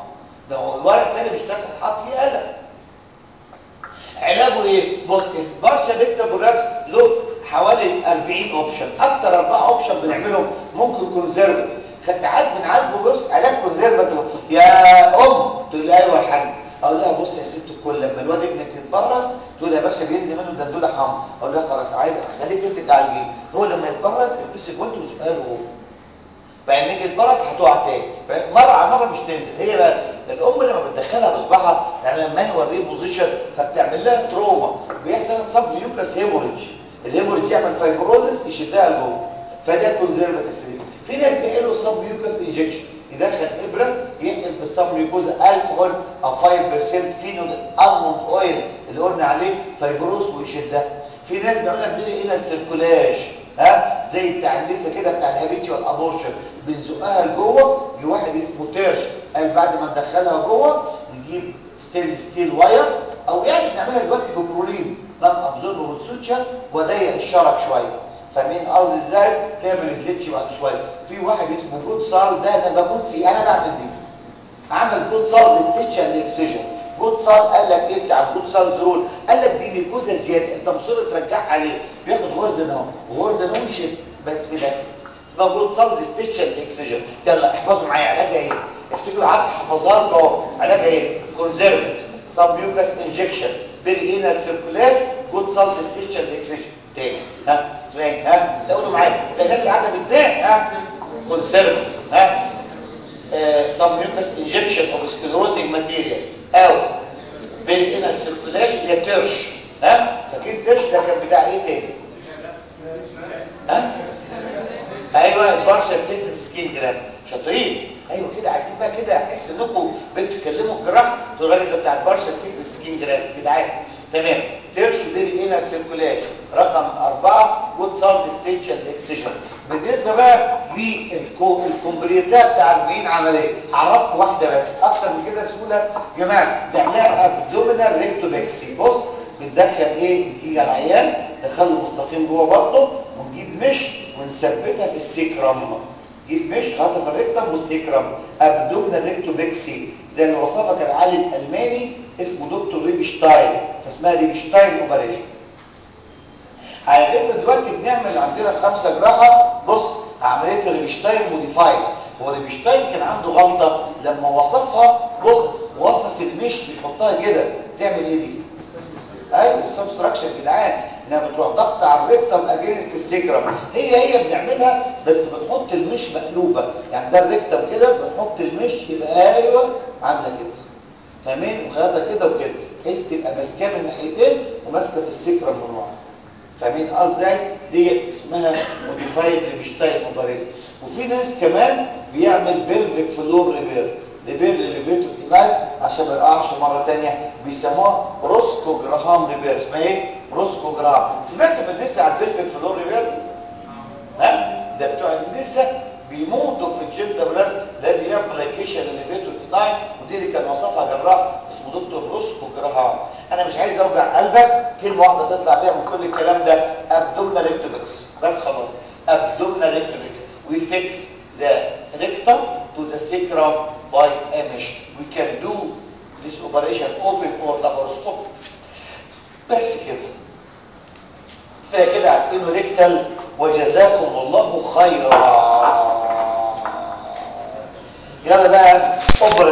ده هو الورق الثاني مش حاط فيه قلم علاجه ايه بص البارشا بيتا بوراكس له حوالي 40 اوبشن اكتر اربعه اوبشن بنعملهم ممكن كونزرفتيف ساعات بنعالجه بص علاج كونزرفتيف يا ام تقول لي ايوه يا حاج اقول لها بص يا ست الكل لما الواد ابنك يتبرز تقول يا باشا بينزل منه دندوله حمر اقول لها خلاص عايز خليك انت تعالجيه هو لما يتبرز البسي جوانت وسؤاله هو بقى نيجي يتبرز هتقع تاني مره على مره مش تنزل هي بقى الام لما بتدخلها بصبعها تعمل مانوال ريبوزيشن فبتعمل لها تروما بيحصل سب ليوكاس هيموريدج الهيموريدج يعمل فايبروليس يشدها لجوه فده كونزرفاتيف في ناس بيعملوا سب ليوكاس انجكشن يدخل ابره يحقن في السب ليوكوز الكحول او 5% فينول الموند اويل اللي قلنا عليه فايبروس ويشدها في ناس بيعملها بنيري انال سيركولاج ها زي بتاع النسا كده بتاع الهابيتيوال ابورشن بنزقها لجوه يجي واحد اسمه تيرش قال بعد ما ندخلها جوه نجيب ستيل ستيل واير او يعني بنعملها دلوقتي ببرولين نان ابزوربل سوتشر وضيق الشرج شويه فاهمين قصدي ازاي تعمل سليتش بعد شويه في واحد اسمه جود سال ده انا بموت فيه انا بعمل دي عمل جود سال ستيتش اند اكسجن جود سال قال لك ايه بتاع جود سال زرول قال لك دي ميكوزا زياده انت مصر ترجعها عليه بياخد غرزه اهو وغرزه اهو يشد بس كده اسمها جود سال ستيتش اند اكسجن يلا احفظوا معايا علاجها ايه افتكروا عدد حفظها لكم اهو علاجها ايه كونزرفت سب ميوكاس انجكشن بيري انال سيركولات جود سال ستيتش اند اكسجن تاني ها اسمعي ها تقولوا معايا الناس قاعده بتضيع ها كونسيرفت ها سب ميوكس انجكشن اوف سكلروزنج ماتيريال او بيري انال سيركوليشن هي ترش ها فاكرين ترش ده كان بتاع ايه تاني ها ايوه البارشال سيكنس سكين جراف شاطرين ايوه كده عايزين بقى كده احس انكم بتتكلموا الجراح تقول الراجل ده بتاع البارشال سيكنس سكين جراف كده عادي تمام تيرش بيري انال سيركوليشن رقم أربعة جود سالز ستيتش اند اكسيشن بالنسبه بقى للكومبليتات بتاع 40 عمليه هعرفكم واحده بس اكتر من كده سهوله يا جماعه نعملها ابدومينال ريكتوبكسي بص بندخل ايه بتيجي على العيان نخلي مستقيم جوه بطنه ونجيب مش ونثبتها في السيكرم جيب مش خاطف الريكتم والسيكرم ابدومينال ريكتوبكسي زي اللي وصفها كان عالم الماني اسمه دكتور ريبشتاين فاسمها ريبشتاين اوبريشن على فكره دلوقتي بنعمل عندنا خمسه جراحه بص عمليه الريبشتاين موديفايد هو ريبشتاين كان عنده غلطه لما وصفها بص وصف المش بيحطها كده تعمل ايه دي ايوه سبستراكشن يا جدعان انها بتروح ضغط على الريكتم اجينست السيكرم هي هي بنعملها بس بنحط المش مقلوبه يعني ده الريكتم كده بنحط المش يبقى ايوه عامله كده فاهمين وخياطه كده وكده بحيث تبقى ماسكاه من ناحيتين وماسكه في السكرم من ورا فاهمين ازاي دي اسمها موديفايد ريبشتاين اوبريشن وفي ناس كمان بيعمل بيلفيك فلور ريبير ريبير لليفيتور اينايت عشان ما يقعش مره ثانيه بيسموها روسكو جراهام ريبير اسمها ايه روسكو جراهام سمعتوا في النساء على البيلفيك فلور ريبير ها ده بتوع النساء بيموتوا في الجلد براس لازم يعمل بلايكيشن لليفيتور اينايت ودي اللي كان وصفها جراح اسمه دكتور روسكو جراهام انا مش عايز اوجع قلبك كلمه واحده تطلع بيها من كل الكلام ده ابدومينال ريكتوبكس بس خلاص ابدومينال ريكتوبكس we fix the rectum to the sacrum by a mesh we can do this operation open or laparoscopic بس كده كفايه كده عارفينه ريكتال وجزاكم الله خيرا يلا بقى اوبرا